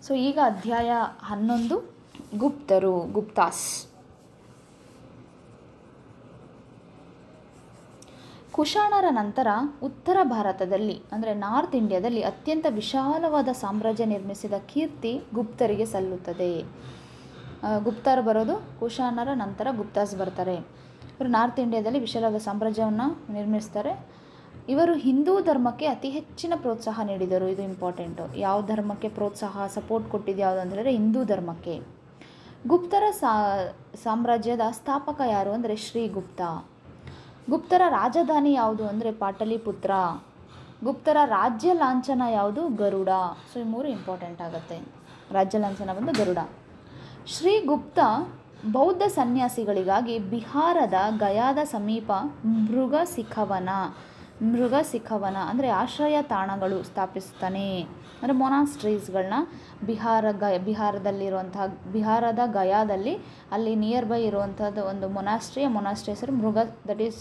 So ಈಗ ಅಧ್ಯಾಯ ಹನ್ನೊಂದು ಗುಪ್ತರು ಗುಪ್ತಾಸ್ ಕುಶಾಣರ ನಂತರ ಉತ್ತರ ಭಾರತದಲ್ಲಿ ಅಂದರೆ ನಾರ್ತ್ ಇಂಡಿಯಾದಲ್ಲಿ ಅತ್ಯಂತ ವಿಶಾಲವಾದ ಸಾಮ್ರಾಜ್ಯ ನಿರ್ಮಿಸಿದ ಕೀರ್ತಿ ಗುಪ್ತರಿಗೆ ಸಲ್ಲುತ್ತದೆ ಆ, ಗುಪ್ತರು ಬರೋದು ಕುಶಾಣರ ನಂತರ ಗುಪ್ತಾಸ್ ಬರ್ತಾರೆ ಇವರು ನಾರ್ತ್ ಇಂಡಿಯಾದಲ್ಲಿ ವಿಶಾಲವಾದ ಸಾಮ್ರಾಜ್ಯವನ್ನು ನಿರ್ಮಿಸ್ತಾರೆ ಇವರು ಹಿಂದೂ ಧರ್ಮಕ್ಕೆ ಅತಿ ಹೆಚ್ಚಿನ ಪ್ರೋತ್ಸಾಹ ನೀಡಿದರು ಇದು ಇಂಪಾರ್ಟೆಂಟು ಯಾವ ಧರ್ಮಕ್ಕೆ ಪ್ರೋತ್ಸಾಹ ಸಪೋರ್ಟ್ ಕೊಟ್ಟಿದ್ದು ಯಾವುದು ಅಂತ ಹೇಳಿದ್ರೆ ಹಿಂದೂ ಧರ್ಮಕ್ಕೆ ಗುಪ್ತರ ಸಾ ಸಾಮ್ರಾಜ್ಯದ ಸ್ಥಾಪಕ ಯಾರು ಅಂದರೆ ಶ್ರೀಗುಪ್ತ ಗುಪ್ತರ ರಾಜಧಾನಿ ಯಾವುದು ಅಂದರೆ ಪಾಟಲಿಪುತ್ರ ಗುಪ್ತರ ರಾಜ್ಯ ಲಾಂಛನ ಯಾವುದು ಗರುಡ ಸೊ ಈ ಮೂರು ಇಂಪಾರ್ಟೆಂಟ್ ಆಗುತ್ತೆ ರಾಜ್ಯ ಲಾಂಛನ ಬಂದು ಗರುಡ ಶ್ರೀಗುಪ್ತ ಬೌದ್ಧ ಸನ್ಯಾಸಿಗಳಿಗಾಗಿ ಬಿಹಾರದ ಗಯಾದ ಸಮೀಪ ಮೃಗ ಸಿಖವನ ಮೃಗ ಸಿಖವನ ಅಂದರೆ ಆಶ್ರಯ ತಾಣಗಳು ಸ್ಥಾಪಿಸ್ತಾನೆ ಅಂದರೆ ಮೊನಾಸ್ಟ್ರೀಸ್ಗಳನ್ನ ಬಿಹಾರ ಗ ಬಿಹಾರದಲ್ಲಿರುವಂತಹ ಬಿಹಾರದ ಗಯಾದಲ್ಲಿ ಅಲ್ಲಿ ನಿಯರ್ ಬೈ ಇರುವಂಥದ್ದು ಒಂದು ಮೊನಾಸ್ಟ್ರಿ ಆ ಮೊನಾಸ್ಟ್ರಿ ಹೆಸರು ಮೃಗ ದಟ್ ಈಸ್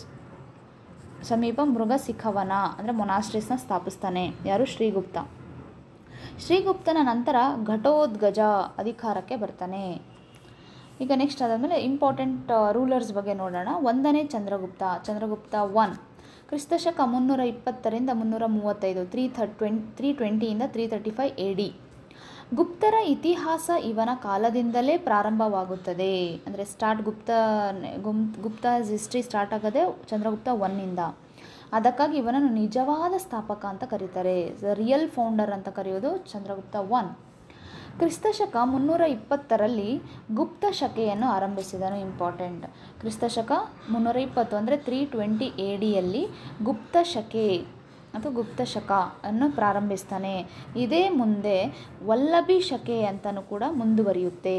ಸಮೀಪ ಮೃಗ ಸಿಖವನ ಅಂದರೆ ಮೊನಾಸ್ಟ್ರೀಸ್ನ ಸ್ಥಾಪಿಸ್ತಾನೆ ಯಾರು ಶ್ರೀಗುಪ್ತ ಶ್ರೀಗುಪ್ತನ ನಂತರ ಘಟೋದ್ಗಜ ಅಧಿಕಾರಕ್ಕೆ ಬರ್ತಾನೆ ಈಗ ನೆಕ್ಸ್ಟ್ ಅದಾದಮೇಲೆ ಇಂಪಾರ್ಟೆಂಟ್ ರೂಲರ್ಸ್ ಬಗ್ಗೆ ನೋಡೋಣ ಒಂದನೇ ಚಂದ್ರಗುಪ್ತ ಚಂದ್ರಗುಪ್ತ ಒನ್ ಕ್ರಿಸ್ತಶಕ ಮುನ್ನೂರ ಇಪ್ಪತ್ತರಿಂದ ಮುನ್ನೂರ ಮೂವತ್ತೈದು ತ್ರೀ ಥರ್ ಟ್ವೆಂಟ್ ತ್ರೀ ಟ್ವೆಂಟಿಯಿಂದ three thirty five A D ಗುಪ್ತರ ಇತಿಹಾಸ ಇವನ ಕಾಲದಿಂದಲೇ ಪ್ರಾರಂಭವಾಗುತ್ತದೆ ಅಂದರೆ ಸ್ಟಾರ್ಟ್ ಗುಪ್ತ ಗುಮ್ ಗುಪ್ತ ಹಿಸ್ಟ್ರಿ ಸ್ಟಾರ್ಟ್ ಆಗೋದೇ ಚಂದ್ರಗುಪ್ತ ಒನ್ನಿಂದ ಅದಕ್ಕಾಗಿ ಇವನನ್ನು ನಿಜವಾದ ಸ್ಥಾಪಕ ಅಂತ ಕರೀತಾರೆ ರಿಯಲ್ ಫೌಂಡರ್ ಅಂತ ಕರೆಯೋದು ಚಂದ್ರಗುಪ್ತ ಒನ್ ಕ್ರಿಸ್ತಶಕ ಮುನ್ನೂರ ಇಪ್ಪತ್ತರಲ್ಲಿ ಗುಪ್ತ ಶಕೆಯನ್ನು ಆರಂಭಿಸಿದನು ಇಂಪಾರ್ಟೆಂಟ್ ಕ್ರಿಸ್ತಶಕ ಮುನ್ನೂರ ಇಪ್ಪತ್ತು ಅಂದರೆ ತ್ರೀ ಟ್ವೆಂಟಿ ಎ ಡಿಯಲ್ಲಿ ಗುಪ್ತ ಶಕೆ ಅಥವಾ ಗುಪ್ತ ಶಕ ಅನ್ನು ಪ್ರಾರಂಭಿಸ್ತಾನೆ ಇದೇ ಮುಂದೆ ವಲ್ಲಭಿ ಶಕೆ ಅಂತಲೂ ಕೂಡ ಮುಂದುವರಿಯುತ್ತೆ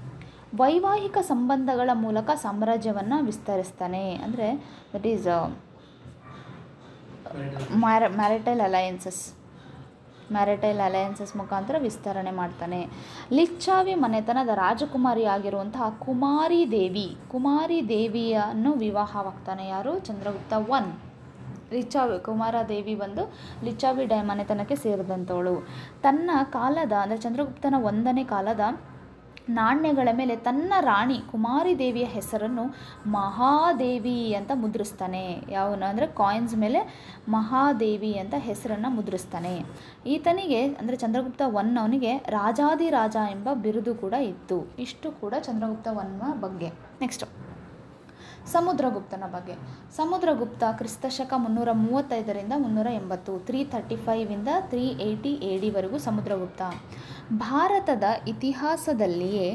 ವೈವಾಹಿಕ ಸಂಬಂಧಗಳ ಮೂಲಕ ಸಾಮ್ರಾಜ್ಯವನ್ನು ವಿಸ್ತರಿಸ್ತಾನೆ ಅಂದರೆ ದಟ್ ಈಸ್ ಮ್ಯಾರ ಮ್ಯಾರಿಟೈಲ್ ಅಲಯನ್ಸಸ್ ಮ್ಯಾರಿಟೈಲ್ ಅಲಯನ್ಸಸ್ ಮುಖಾಂತರ ವಿಸ್ತರಣೆ ಮಾಡ್ತಾನೆ ಲಿಚ್ಚಾವಿ ಮನೆತನದ ರಾಜಕುಮಾರಿ ಆಗಿರುವಂತಹ ಕುಮಾರಿ ದೇವಿ ಕುಮಾರಿ ದೇವಿಯನ್ನು ವಿವಾಹವಾಗ್ತಾನೆ ಯಾರು ಚಂದ್ರಗುಪ್ತ ಒನ್ ಲಿಚ್ಚಾವಿ ಕುಮಾರದೇವಿ ಬಂದು ಲಿಚ್ಚಾವಿ ಡೈ ಮನೆತನಕ್ಕೆ ಸೇರಿದಂಥವಳು ತನ್ನ ಕಾಲದ ಅಂದರೆ ಚಂದ್ರಗುಪ್ತನ ಒಂದನೇ ಕಾಲದ ನಾಣ್ಯಗಳ ಮೇಲೆ ತನ್ನ ರಾಣಿ ಕುಮಾರಿ ದೇವಿಯ ಹೆಸರನ್ನು ಮಹಾದೇವಿ ಅಂತ ಮುದ್ರಿಸ್ತಾನೆ ಯಾವನು ಅಂದರೆ ಕಾಯಿನ್ಸ್ ಮೇಲೆ ಮಹಾದೇವಿ ಅಂತ ಹೆಸರನ್ನು ಮುದ್ರಿಸ್ತಾನೆ ಈತನಿಗೆ ಅಂದರೆ ಚಂದ್ರಗುಪ್ತ ಒನ್ ಅವನಿಗೆ ರಾಜಾದಿರಾಜ ಎಂಬ ಬಿರುದು ಕೂಡ ಇತ್ತು ಇಷ್ಟು ಕೂಡ ಚಂದ್ರಗುಪ್ತ ಒನ್ನ ಬಗ್ಗೆ ನೆಕ್ಸ್ಟು ಸಮುದ್ರಗುಪ್ತನ ಬಗ್ಗೆ ಸಮುದ್ರಗುಪ್ತ ಕ್ರಿಸ್ತಶಕ ಮುನ್ನೂರ ಮೂವತ್ತೈದರಿಂದ ಮುನ್ನೂರ ಎಂಬತ್ತು ತ್ರೀ ತರ್ಟಿ ಫೈವಿಂದ ತ್ರೀ ಏಯ್ಟಿ ಎ ಡಿವರೆಗೂ ಸಮುದ್ರಗುಪ್ತ ಭಾರತದ ಇತಿಹಾಸದಲ್ಲಿಯೇ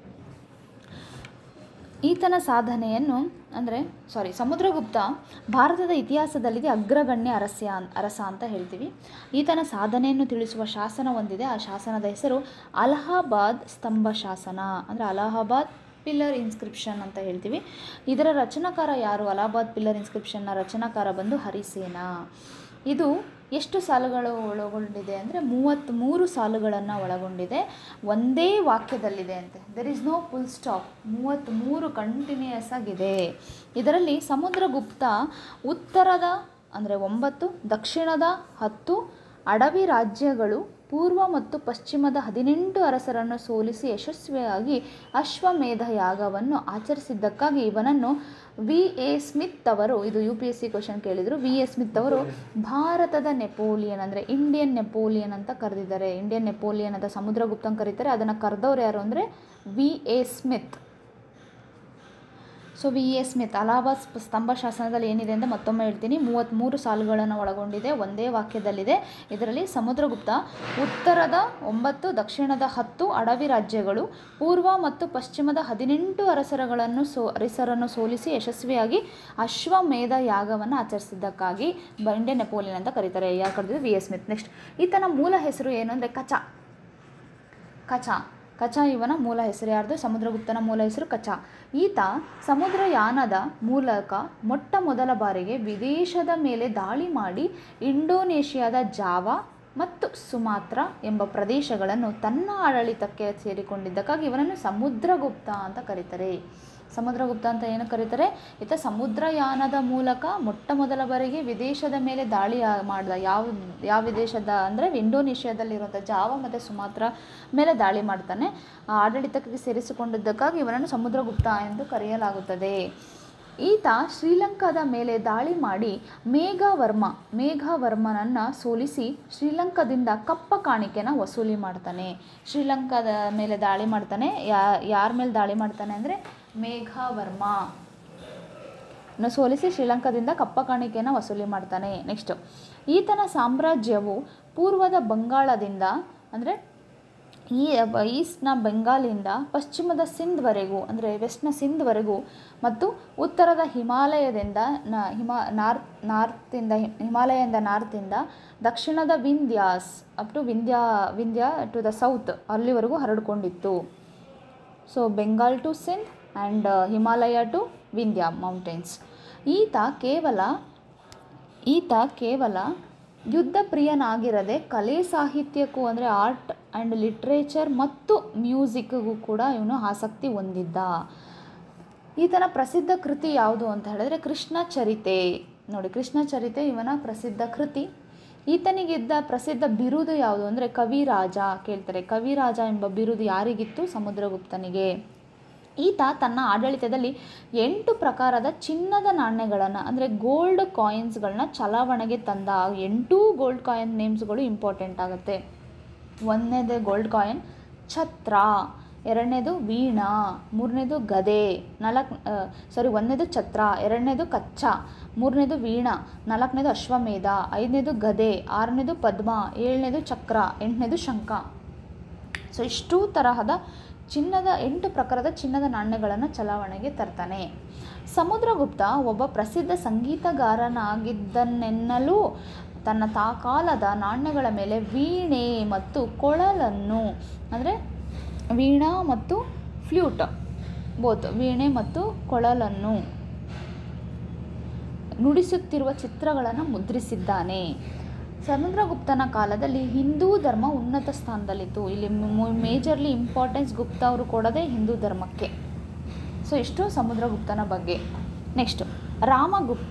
ಈತನ ಸಾಧನೆಯನ್ನು ಅಂದರೆ ಸಾರಿ ಸಮುದ್ರಗುಪ್ತ ಭಾರತದ ಇತಿಹಾಸದಲ್ಲಿದೆ ಅಗ್ರಗಣ್ಯ ಅರಸ್ಯ ಅನ್- ಅರಸ ಅಂತ ಹೇಳ್ತೀವಿ ಈತನ ಸಾಧನೆಯನ್ನು ತಿಳಿಸುವ ಶಾಸನ ಒಂದಿದೆ ಆ ಶಾಸನದ ಹೆಸರು ಅಲಹಾಬಾದ್ ಸ್ತಂಭ ಶಾಸನ ಅಂದರೆ ಅಲಹಾಬಾದ್ ಪಿಲ್ಲರ್ ಇನ್ಸ್ಕ್ರಿಪ್ಷನ್ ಅಂತ ಹೇಳ್ತೀವಿ ಇದರ ರಚನಾಕಾರ ಯಾರು ಅಲಹಾಬಾದ್ ಪಿಲ್ಲರ್ ಇನ್ಸ್ಕ್ರಿಪ್ಷನ್ನ ರಚನಾಕಾರ ಬಂದು ಹರಿಸೇನ ಇದು ಎಷ್ಟು ಸಾಲುಗಳು ಒಳಗೊಂಡಿದೆ ಅಂದರೆ ಮೂವತ್ತ್ಮೂರು ಸಾಲುಗಳನ್ನು ಒಳಗೊಂಡಿದೆ ಒಂದೇ ವಾಕ್ಯದಲ್ಲಿದೆ ಅಂತೆ there is no full stop ಮೂವತ್ತ್ಮೂರು ಕಂಟಿನ್ಯೂಯಸ್ ಆಗಿದೆ ಇದರಲ್ಲಿ ಸಮುದ್ರಗುಪ್ತ ಉತ್ತರದ ಅಂದರೆ ಒಂಬತ್ತು ದಕ್ಷಿಣದ ಹತ್ತು ಅಡವಿ ರಾಜ್ಯಗಳು ಪೂರ್ವ ಮತ್ತು ಪಶ್ಚಿಮದ ಹದಿನೆಂಟು ಅರಸರನ್ನು ಸೋಲಿಸಿ ಯಶಸ್ವಿಯಾಗಿ ಅಶ್ವಮೇಧ ಯಾಗವನ್ನು ಆಚರಿಸಿದ್ದಕ್ಕಾಗಿ ಇವನನ್ನು ವಿ ಎ ಸ್ಮಿತ್ ಅವರು ಇದು U P S C question ಕೇಳಿದರು ವಿ ಎ ಸ್ಮಿತ್ ಅವರು ಭಾರತದ ನೆಪೋಲಿಯನ್ ಅಂದರೆ ಇಂಡಿಯನ್ ನೆಪೋಲಿಯನ್ ಅಂತ ಕರೆದಿದ್ದಾರೆ ಇಂಡಿಯನ್ ನೆಪೋಲಿಯನ್ ಅಂತ ಸಮುದ್ರಗುಪ್ತನ್ ಕರೀತಾರೆ ಅದನ್ನು ಕರೆದವ್ರು ಯಾರು ಅಂದರೆ V A Smith so V A Smith Allahabad ಸ್ಪ- ಸ್ತಂಭ ಶಾಸನದಲ್ಲಿ ಏನಿದೆ ಅಂತ ಮತ್ತೊಮ್ಮೆ ಹೇಳ್ತೀನಿ ಮೂವತ್ತ್ಮೂರು ಸಾಲುಗಳನ್ನು ಒಳಗೊಂಡಿದೆ ಒಂದೇ ವಾಕ್ಯದಲ್ಲಿದೆ ಇದರಲ್ಲಿ ಸಮುದ್ರಗುಪ್ತ ಉತ್ತರದ ಒಂಬತ್ತು ದಕ್ಷಿಣದ ಹತ್ತು ಅಡವಿ ರಾಜ್ಯಗಳು ಪೂರ್ವ ಮತ್ತು ಪಶ್ಚಿಮದ ಹದಿನೆಂಟು ಅರಸರುಗಳನ್ನು ಸೋ ಅರಸರನ್ನು ಸೋಲಿಸಿ ಯಶಸ್ವಿಯಾಗಿ ಅಶ್ವಮೇಧ ಯಾಗವನ್ನು ಆಚರಿಸಿದ್ದಕ್ಕಾಗಿ ಬ ಇಂಡಿಯನ್ ನೆಪೋಲಿಯನ್ ಅಂತ ಕರೀತಾರೆ ಯಾರು ಕರೆದಿದ್ದು ವಿ ಎಸ್ ಸ್ಮಿತ್ ನೆಕ್ಸ್ಟ್ ಈತನ ಮೂಲ ಹೆಸರು ಏನು ಅಂದರೆ ಕಚ ಕಚ ಕಚ ಇವನ ಮೂಲ ಹೆಸರು ಯಾರ್ದು ಸಮುದ್ರಗುಪ್ತನ ಮೂಲ ಹೆಸರು ಕಚ ಈತ ಸಮುದ್ರಯಾನದ ಮೂಲಕ ಮೊಟ್ಟ ಮೊದಲ ಬಾರಿಗೆ ವಿದೇಶದ ಮೇಲೆ ದಾಳಿ ಮಾಡಿ ಇಂಡೋನೇಷ್ಯಾದ ಜಾವಾ ಮತ್ತು ಸುಮಾತ್ರ ಎಂಬ ಪ್ರದೇಶಗಳನ್ನು ತನ್ನ ಆಡಳಿತಕ್ಕೆ ಸೇರಿಕೊಂಡಿದ್ದಕ್ಕಾಗಿ ಇವನನ್ನು ಸಮುದ್ರಗುಪ್ತ ಅಂತ ಕರೀತಾರೆ ಸಮುದ್ರಗುಪ್ತ ಅಂತ ಏನು ಕರೀತಾರೆ ಈತ ಸಮುದ್ರಯಾನದ ಮೂಲಕ ಮೊಟ್ಟ ಮೊದಲ ಬಾರಿಗೆ ವಿದೇಶದ ಮೇಲೆ ದಾಳಿ ಆ- ಮಾಡ್ದ ಯಾವ ಯಾವ ವಿದೇಶದ ಅಂದರೆ ಇಂಡೋನೇಷ್ಯಾದಲ್ಲಿರುವಂಥ ಜಾವ ಮತ್ತು ಸುಮಾತ್ರ ಮೇಲೆ ದಾಳಿ ಮಾಡ್ತಾನೆ ಆ ಆಡಳಿತಕ್ಕೆ ಸೇರಿಸಿಕೊಂಡಿದ್ದಕ್ಕಾಗಿ ಇವನನ್ನು ಸಮುದ್ರಗುಪ್ತ ಎಂದು ಕರೆಯಲಾಗುತ್ತದೆ ಈತ ಶ್ರೀಲಂಕಾದ ಮೇಲೆ ದಾಳಿ ಮಾಡಿ ಮೇಘವರ್ಮ ಮೇಘವರ್ಮನನ್ನು ಸೋಲಿಸಿ ಶ್ರೀಲಂಕಾದಿಂದ ಕಪ್ಪ ಕಾಣಿಕೆನ ವಸೂಲಿ ಮಾಡ್ತಾನೆ ಶ್ರೀಲಂಕಾದ ಮೇಲೆ ದಾಳಿ ಮಾಡ್ತಾನೆ ಯಾ ಯಾರ ಮೇಲೆ ದಾಳಿ ಮಾಡ್ತಾನೆ ಅಂದರೆ ಮೇಘವರ್ಮ ನ ಸೋಲಿಸಿ ಶ್ರೀಲಂಕಾದಿಂದ ಕಪ್ಪ ಕಾಣಿಕೆಯನ್ನು ವಸೂಲಿ ಮಾಡ್ತಾನೆ ನೆಕ್ಸ್ಟ್ ಈತನ ಸಾಮ್ರಾಜ್ಯವು ಪೂರ್ವದ ಬಂಗಾಳದಿಂದ ಅಂದರೆ ಈ ಈಸ್ಟ್ನ ಬೆಂಗಾಲಿಂದ ಪಶ್ಚಿಮದ ಸಿಂಧ್ವರೆಗೂ ಅಂದರೆ ವೆಸ್ಟ್ನ ಸಿಂಧ್ವರೆಗೂ ಮತ್ತು ಉತ್ತರದ ಹಿಮಾಲಯದಿಂದ ನ ಹಿಮ ನಾರ್ತ್ ನಾರ್ತಿಂದ ಹಿಮಾಲಯದಿಂದ ನಾರ್ತಿಂದ ದಕ್ಷಿಣದ Vindhyas up to Vindhya Vindhya to the south ಅಲ್ಲಿವರೆಗೂ ಹರಡಿಕೊಂಡಿತ್ತು so Bengal to Sindh and Himalaya to Vindhya mountains ಈತ ಕೇವಲ ಈತ ಕೇವಲ ಯುದ್ಧ ಪ್ರಿಯನಾಗಿರದೆ ಕಲೆ ಸಾಹಿತ್ಯಕ್ಕೂ ಅಂದರೆ ಆರ್ಟ್ ಆ್ಯಂಡ್ ಲಿಟ್ರೇಚರ್ ಮತ್ತು ಮ್ಯೂಸಿಕ್ಗೂ ಕೂಡ ಇವನು ಆಸಕ್ತಿ ಹೊಂದಿದ್ದ ಈತನ ಪ್ರಸಿದ್ಧ ಕೃತಿ ಯಾವುದು ಅಂತ ಹೇಳಿದ್ರೆ ಕೃಷ್ಣ ಚರಿತೆ ನೋಡಿ ಕೃಷ್ಣ ಚರಿತೆ ಇವನ ಪ್ರಸಿದ್ಧ ಕೃತಿ ಈತನಿಗಿದ್ದ ಪ್ರಸಿದ್ಧ ಬಿರುದು ಯಾವುದು ಅಂದರೆ ಕವಿರಾಜ ಕೇಳ್ತಾರೆ ಕವಿರಾಜ ಎಂಬ ಬಿರುದು ಯಾರಿಗಿತ್ತು ಸಮುದ್ರಗುಪ್ತನಿಗೆ ಈತ ತನ್ನ ಆಡಳಿತದಲ್ಲಿ ಎಂಟು ಪ್ರಕಾರದ ಚಿನ್ನದ ನಾಣ್ಯಗಳನ್ನು ಅಂದರೆ ಗೋಲ್ಡ್ ಕಾಯಿನ್ಸ್ಗಳನ್ನ ಚಲಾವಣೆಗೆ ತಂದ ಆ ಎಂಟೂ ಗೋಲ್ಡ್ ಕಾಯಿನ್ ನೇಮ್ಸ್ಗಳು ಇಂಪಾರ್ಟೆಂಟ್ ಆಗುತ್ತೆ ಒಂದನೇದು ಗೋಲ್ಡ್ ಕಾಯಿನ್ ಛತ್ರ ಎರಡನೇದು ವೀಣಾ ಮೂರನೇದು ಗದೆ ನಾಲ್ಕು ಸಾರಿ ಒಂದನೇದು ಛತ್ರ ಎರಡನೇದು ಕಚ್ಚಾ ಮೂರನೇದು ವೀಣಾ ನಾಲ್ಕನೇದು ಅಶ್ವಮೇಧ ಐದನೇದು ಗದೆ ಆರನೇದು ಪದ್ಮ ಏಳನೇದು ಚಕ್ರ ಎಂಟನೇದು ಶಂಖ ಸೊ ಇಷ್ಟೂ ತರಹದ ಚಿನ್ನದ ಎಂಟು ಪ್ರಕಾರದ ಚಿನ್ನದ ನಾಣ್ಯಗಳನ್ನು ಚಲಾವಣೆಗೆ ತರ್ತಾನೆ ಸಮುದ್ರಗುಪ್ತ ಒಬ್ಬ ಪ್ರಸಿದ್ಧ ಸಂಗೀತಗಾರನಾಗಿದ್ದನೆನ್ನಲು ತನ್ನ ತಾ ಕಾಲದ ನಾಣ್ಯಗಳ ಮೇಲೆ ವೀಣೆ ಮತ್ತು ಕೊಳಲನ್ನು ಅಂದರೆ ವೀಣಾ ಮತ್ತು ಫ್ಲ್ಯೂಟ್ ಬೋತ್ ವೀಣೆ ಮತ್ತು ಕೊಳಲನ್ನು ನುಡಿಸುತ್ತಿರುವ ಚಿತ್ರಗಳನ್ನು ಮುದ್ರಿಸಿದ್ದಾನೆ ಸಮುದ್ರಗುಪ್ತನ ಕಾಲದಲ್ಲಿ ಹಿಂದೂ ಧರ್ಮ ಉನ್ನತ ಸ್ಥಾನದಲ್ಲಿತ್ತು ಇಲ್ಲಿ ಮೇಜರ್ಲಿ ಇಂಪಾರ್ಟೆನ್ಸ್ ಗುಪ್ತ ಅವರು ಕೊಡೋದೇ ಹಿಂದೂ ಧರ್ಮಕ್ಕೆ ಸೊ ಇಷ್ಟು ಸಮುದ್ರಗುಪ್ತನ ಬಗ್ಗೆ next Ramagupta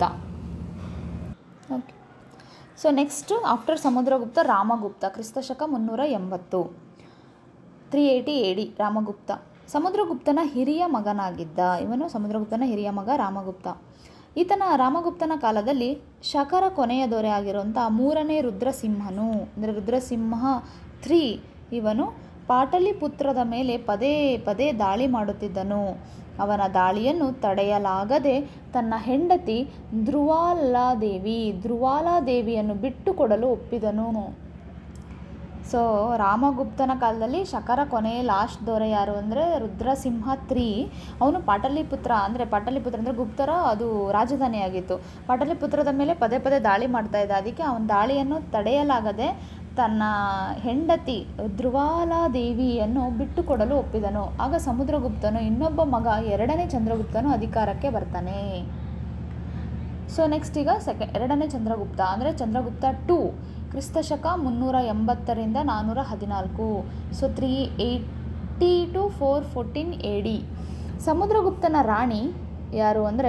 okay so next after Samudragupta Ramagupta ಕ್ರಿಸ್ತಶಕ ಮುನ್ನೂರ ಎಂಬತ್ತು ತ್ರೀ ಏಯ್ಟಿ ಎಡಿ ರಾಮಗುಪ್ತ ಸಮುದ್ರಗುಪ್ತನ ಹಿರಿಯ ಮಗನಾಗಿದ್ದ ಇವನು ಸಮುದ್ರಗುಪ್ತನ ಹಿರಿಯ ಮಗ ರಾಮಗುಪ್ತ ಈತನ ರಾಮಗುಪ್ತನ ಕಾಲದಲ್ಲಿ ಶಕರ ಕೊನೆಯ ದೊರೆ ಆಗಿರುವಂಥ ಮೂರನೇ ರುದ್ರಸಿಂಹನು ಅಂದರೆ ರುದ್ರಸಿಂಹ ತ್ರೀ ಇವನು ಪಾಟಲಿಪುತ್ರದ ಮೇಲೆ ಪದೇ ಪದೇ ದಾಳಿ ಮಾಡುತ್ತಿದ್ದನು ಅವನ ದಾಳಿಯನ್ನು ತಡೆಯಲಾಗದೆ ತನ್ನ ಹೆಂಡತಿ ಧ್ರುವಾಲಾದೇವಿ ಧ್ರುವಾಲಾದೇವಿಯನ್ನು ಬಿಟ್ಟುಕೊಡಲು ಒಪ್ಪಿದನು ಸೊ ರಾಮಗುಪ್ತನ ಕಾಲದಲ್ಲಿ ಶಕರ ಕೊನೆಯ ಲಾಸ್ಟ್ ದೊರೆ ಯಾರು ಅಂದರೆ ರುದ್ರಸಿಂಹ ತ್ರೀ ಅವನು ಪಾಟಲಿಪುತ್ರ ಅಂದರೆ ಪಾಟಲಿಪುತ್ರ ಅಂದರೆ ಗುಪ್ತರ ಅದು ರಾಜಧಾನಿಯಾಗಿತ್ತು ಪಾಟಲಿಪುತ್ರದ ಮೇಲೆ ಪದೇ ಪದೇ ದಾಳಿ ಮಾಡ್ತಾ ಇದ್ದ ಅದಕ್ಕೆ ಅವನ ದಾಳಿಯನ್ನು ತಡೆಯಲಾಗದೆ ತನ್ನ ಹೆಂಡತಿ ಧ್ರುವಾಲಾದೇವಿಯನ್ನು ಬಿಟ್ಟುಕೊಡಲು ಒಪ್ಪಿದನು ಆಗ ಸಮುದ್ರಗುಪ್ತನು ಇನ್ನೊಬ್ಬ ಮಗ ಎರಡನೇ ಚಂದ್ರಗುಪ್ತನು ಅಧಿಕಾರಕ್ಕೆ ಬರ್ತಾನೆ ಸೊ ನೆಕ್ಸ್ಟ್ ಈಗ ಸೆಕೆ ಎರಡನೇ ಚಂದ್ರಗುಪ್ತ ಅಂದರೆ ಚಂದ್ರಗುಪ್ತ ಟೂ ಕ್ರಿಸ್ತಶಕ ಮುನ್ನೂರ ಎಂಬತ್ತರಿಂದ ನಾನ್ನೂರ ಹದಿನಾಲ್ಕು so three eighty to four fourteen A D ಸಮುದ್ರಗುಪ್ತನ ರಾಣಿ ಯಾರು ಅಂದರೆ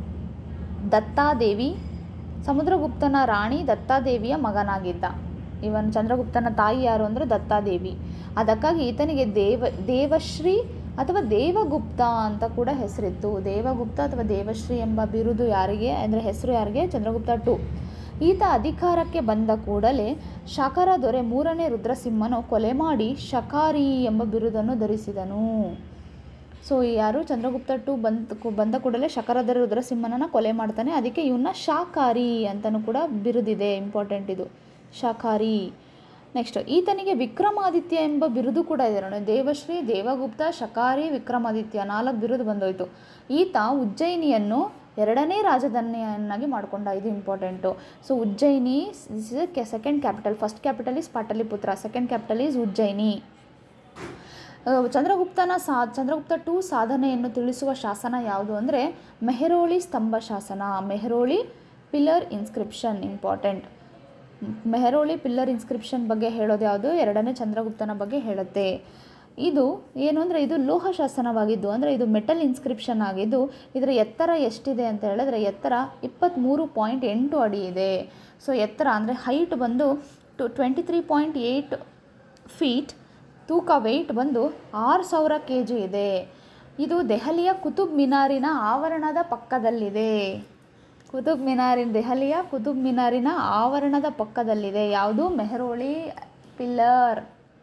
ದತ್ತಾದೇವಿ ಸಮುದ್ರಗುಪ್ತನ ರಾಣಿ ದತ್ತಾದೇವಿಯ ಮಗನಾಗಿದ್ದ ಇವನ್ ಚಂದ್ರಗುಪ್ತನ ತಾಯಿ ಯಾರು ಅಂದರೆ ದತ್ತಾದೇವಿ ಅದಕ್ಕಾಗಿ ಈತನಿಗೆ ದೇವ ದೇವಶ್ರೀ ಅಥವಾ ದೇವಗುಪ್ತ ಅಂತ ಕೂಡ ಹೆಸರಿತ್ತು ದೇವಗುಪ್ತ ಅಥವಾ ದೇವಶ್ರೀ ಎಂಬ ಬಿರುದು ಯಾರಿಗೆ ಅಂದರೆ ಹೆಸರು ಯಾರಿಗೆ ಚಂದ್ರಗುಪ್ತ ಟು ಈತ ಅಧಿಕಾರಕ್ಕೆ ಬಂದ ಕೂಡಲೇ ಶಕರ ದೊರೆ ಮೂರನೇ ರುದ್ರಸಿಂಹನು ಕೊಲೆ ಮಾಡಿ ಶಕಾರಿ ಎಂಬ ಬಿರುದನ್ನು ಧರಿಸಿದನು ಸೊ ಯಾರು ಚಂದ್ರಗುಪ್ತ ಟು ಬಂದ ಬಂದ ಕೂಡಲೇ ಶಕರದರ ರುದ್ರಸಿಂಹನನ್ನು ಕೊಲೆ ಮಾಡ್ತಾನೆ ಅದಕ್ಕೆ ಇವನ್ನ ಶಾಕಾರಿ ಅಂತಲೂ ಕೂಡ ಬಿರುದಿದೆ ಇಂಪಾರ್ಟೆಂಟ್ ಇದು ಶಾಕಾರಿ ನೆಕ್ಸ್ಟ್ ಈತನಿಗೆ ವಿಕ್ರಮಾದಿತ್ಯ ಎಂಬ ಬಿರುದು ಕೂಡ ಇದೆ ನೋಡಿ ದೇವಶ್ರೀ ದೇವಗುಪ್ತ ಶಕಾರಿ ವಿಕ್ರಮಾದಿತ್ಯ ನಾಲ್ಕು ಬಿರುದು ಬಂದೋಯ್ತು ಈತ ಉಜ್ಜಯಿನಿಯನ್ನು ಎರಡನೇ ರಾಜಧಾನಿಯನ್ನಾಗಿ ಮಾಡಿಕೊಂಡ ಇದು important so Ujjayini is second capital first capital is Pataliputra second capital is Ujjayini ಚಂದ್ರಗುಪ್ತನ ಸಾ ಚಂದ್ರಗುಪ್ತ ಟು ಸಾಧನೆಯನ್ನು ತಿಳಿಸುವ ಶಾಸನ ಯಾವುದು ಅಂದರೆ ಮೆಹರೋಳಿ ಸ್ತಂಭ ಶಾಸನ Mehrauli pillar inscription important Mehrauli pillar inscription ಬಗ್ಗೆ ಹೇಳೋದು ಯಾವುದು ಎರಡನೇ ಚಂದ್ರಗುಪ್ತನ ಬಗ್ಗೆ ಹೇಳುತ್ತೆ ಇದು ಏನು ಅಂದರೆ ಇದು ಲೋಹ ಶಾಸನವಾಗಿದ್ದು ಅಂದರೆ ಇದು ಮೆಟಲ್ ಇನ್ಸ್ಕ್ರಿಪ್ಷನ್ ಆಗಿದ್ದು ಇದರ ಎತ್ತರ ಎಷ್ಟಿದೆ ಅಂತ ಹೇಳಿದ್ರೆ ಎತ್ತರ ಇಪ್ಪತ್ತ್ಮೂರು ಪಾಯಿಂಟ್ ಎಂಟು ಅಡಿ ಇದೆ ಸೊ ಎತ್ತರ ಅಂದರೆ ಹೈಟ್ ಬಂದು two twenty three point eight feet ತೂಕ ವೆಯ್ಟ್ ಬಂದು ಆರು ಸಾವಿರ ಕೆ ಜಿ ಇದೆ ಇದು ದೆಹಲಿಯ ಕುತುಬ್ ಮಿನಾರಿನ ಆವರಣದ ಪಕ್ಕದಲ್ಲಿದೆ ಕುತುಬ್ ಮಿನಾರಿನ ದೆಹಲಿಯ ಕುತುಬ್ ಮಿನಾರಿನ ಆವರಣದ ಪಕ್ಕದಲ್ಲಿದೆ ಯಾವುದು ಮೆಹರೋಳಿ ಪಿಲ್ಲರ್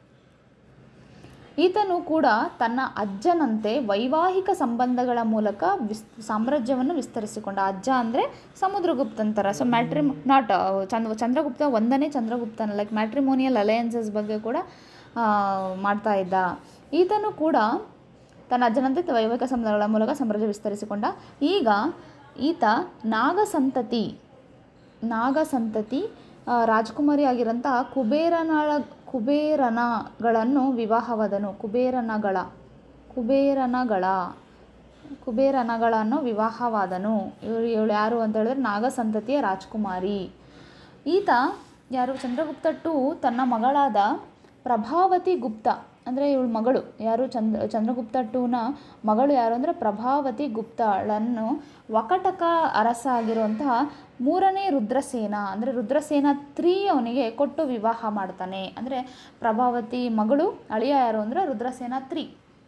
ಈತನು ಕೂಡ ತನ್ನ ಅಜ್ಜನಂತೆ ವೈವಾಹಿಕ ಸಂಬಂಧಗಳ ಮೂಲಕ ವಿಸ್ ಸಾಮ್ರಾಜ್ಯವನ್ನು ವಿಸ್ತರಿಸಿಕೊಂಡ ಅಜ್ಜ ಅಂದರೆ ಸಮುದ್ರಗುಪ್ತನ್ ಥರ ಸೊ ಮ್ಯಾಟ್ರಿ ನಾಟ್ ಚಂದ್ರ ಚಂದ್ರಗುಪ್ತ ಒಂದನೇ ಚಂದ್ರಗುಪ್ತನ ಲೈಕ್ ಮ್ಯಾಟ್ರಿಮೋನಿಯಲ್ ಅಲಯನ್ಸಸ್ ಬಗ್ಗೆ ಕೂಡ ಆ, ಮಾಡ್ತಾ ಇದ್ದ ಈತನು ಕೂಡ ತನ್ನ ಅಜ್ಜನಂತೆ ವೈವಾಹಿಕ ಸಂಬಂಧಗಳ ಮೂಲಕ ಸಾಮ್ರಾಜ್ಯ ವಿಸ್ತರಿಸಿಕೊಂಡ ಈಗ ಈತ ನಾಗ ಸಂತತಿ ನಾಗ ಸಂತತಿ ಆ, ರಾಜಕುಮಾರಿ ಆಗಿರೋಂತಹ ಕುಬೇರನಳ ಕುಬೇರನಗಳನ್ನು ವಿವಾಹವಾದನು ಕುಬೇರನಗಳ ಕುಬೇರನಗಳ ಕುಬೇರನಗಳನ್ನು ವಿವಾಹವಾದನು ಇವಳು ಇವಳು ಯಾರು ಅಂತ ಹೇಳಿದ್ರೆ ನಾಗ ಸಂತತಿಯ ರಾಜಕುಮಾರಿ ಈತ ಯಾರು ಚಂದ್ರಗುಪ್ತ ಟು ತನ್ನ ಮಗಳಾದ ಪ್ರಭಾವತಿ ಗುಪ್ತ ಅಂದರೆ ಇವಳ ಮಗಳು ಯಾರು ಚಂದ್ರ ಚಂದ್ರಗುಪ್ತ ಟೂನ ಮಗಳು ಯಾರು ಅಂದರೆ ಪ್ರಭಾವತಿ ಗುಪ್ತಳನ್ನು ವಕಟಕ ಅರಸ ಆಗಿರುವಂತಹ ಮೂರನೇ ರುದ್ರಸೇನ ಅಂದರೆ ರುದ್ರಸೇನ ತ್ರೀ ಅವನಿಗೆ ಕೊಟ್ಟು ವಿವಾಹ ಮಾಡ್ತಾನೆ ಅಂದರೆ ಪ್ರಭಾವತಿ ಮಗಳು ಅಳಿಯ ಯಾರು ಅಂದರೆ ರುದ್ರಸೇನ ತ್ರೀ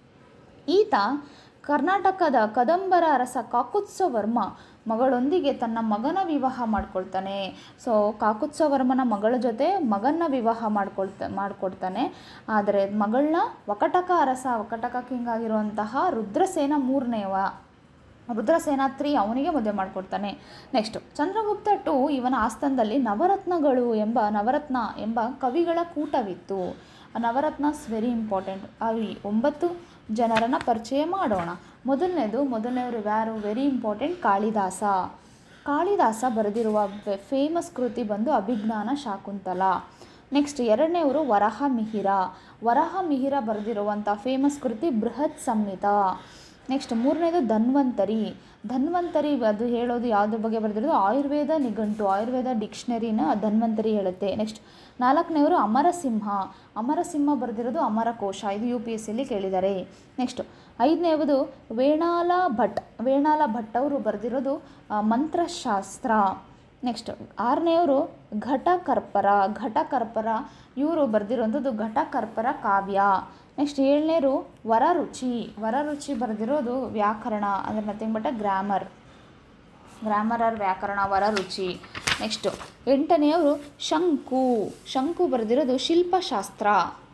ಈತ ಕರ್ನಾಟಕದ ಕದಂಬರ ಅರಸ ಕಾಕುತ್ಸವರ್ಮ ಮಗಳೊಂದಿಗೆ ತನ್ನ ಮಗನ ವಿವಾಹ ಮಾಡ್ಕೊಳ್ತಾನೆ ಸೊ ಕಾಕುತ್ಸವರ್ಮನ ಮಗಳ ಜೊತೆ ಮಗನ ವಿವಾಹ ಮಾಡ್ಕೊಳ್ತಾ ಮಾಡಿಕೊಡ್ತಾನೆ ಆದರೆ ಮಗಳನ್ನ ವಕಟಕ ಅರಸ ವಕಟಕ ಕಿಂಗ್ ಆಗಿರುವಂತಹ ರುದ್ರಸೇನ ಮೂರನೇವ ರುದ್ರಸೇನ ತ್ರೀ ಅವನಿಗೆ ಮದುವೆ ಮಾಡಿಕೊಡ್ತಾನೆ ನೆಕ್ಸ್ಟು ಚಂದ್ರಗುಪ್ತ ಟು ಇವನ ಆಸ್ಥಾನದಲ್ಲಿ ನವರತ್ನಗಳು ಎಂಬ ನವರತ್ನ ಎಂಬ ಕವಿಗಳ ಕೂಟವಿತ್ತು ಆ ನವರತ್ನಸ್ ವೆರಿ ಇಂಪಾರ್ಟೆಂಟ್ ಆ ಈ ಒಂಬತ್ತು ಜನರನ್ನು ಪರಿಚಯ ಮಾಡೋಣ ಮೊದಲನೇದು ಮೊದಲನೇವರು ಯಾರು ವೆರಿ ಇಂಪಾರ್ಟೆಂಟ್ ಕಾಳಿದಾಸ ಕಾಳಿದಾಸ ಬರೆದಿರುವ ಫೇಮಸ್ ಕೃತಿ ಬಂದು ಅಭಿಜ್ಞಾನ ಶಾಕುಂತಲ ನೆಕ್ಸ್ಟ್ ಎರಡನೇವರು ವರಹ ಮಿಹಿರ ವರಹ ಮಿಹಿರ ಬರೆದಿರುವಂಥ ಫೇಮಸ್ ಕೃತಿ ಬೃಹತ್ ಸಂಹಿತ ನೆಕ್ಸ್ಟ್ ಮೂರನೇದು ಧನ್ವಂತರಿ ಧನ್ವಂತರಿ ಅದು ಹೇಳೋದು ಯಾವುದ್ರ ಬಗ್ಗೆ ಬರೆದಿರೋದು ಆಯುರ್ವೇದ ನಿಘಂಟು ಆಯುರ್ವೇದ ಡಿಕ್ಷನರಿನ ಧನ್ವಂತರಿ ಹೇಳುತ್ತೆ ನೆಕ್ಸ್ಟ್ ನಾಲ್ಕನೇವರು ಅಮರಸಿಂಹ ಅಮರಸಿಂಹ ಬರೆದಿರೋದು ಅಮರಕೋಶ ಇದು ಯು ಪಿ ಎಸ್ ಸಿಲಿ ಕೇಳಿದ್ದಾರೆ ನೆಕ್ಸ್ಟ್ ಐದನೇವುದು ವೇಣಾಲ ಭಟ್ ವೇಣಾಲ ಭಟ್ ಅವರು ಬರೆದಿರೋದು ಆ, ಮಂತ್ರಶಾಸ್ತ್ರ ನೆಕ್ಸ್ಟ್ ಆರನೆಯವರು ಘಟಕರ್ಪರ ಘಟಕರ್ಪರ ಇವರು ಬರೆದಿರುವಂಥದ್ದು ಘಟಕರ್ಪರ ಕಾವ್ಯ ನೆಕ್ಸ್ಟ್ ಏಳನೇರು ವರರುಚಿ ವರರುಚಿ ಬರೆದಿರೋದು ವ್ಯಾಕರಣ ಅಂದರೆ nothing but grammar grammar or ವ್ಯಾಕರಣ ವರರುಚಿ ನೆಕ್ಸ್ಟು ಎಂಟನೆಯವರು ಶಂಕು ಶಂಕು ಬರೆದಿರೋದು ಶಿಲ್ಪಶಾಸ್ತ್ರ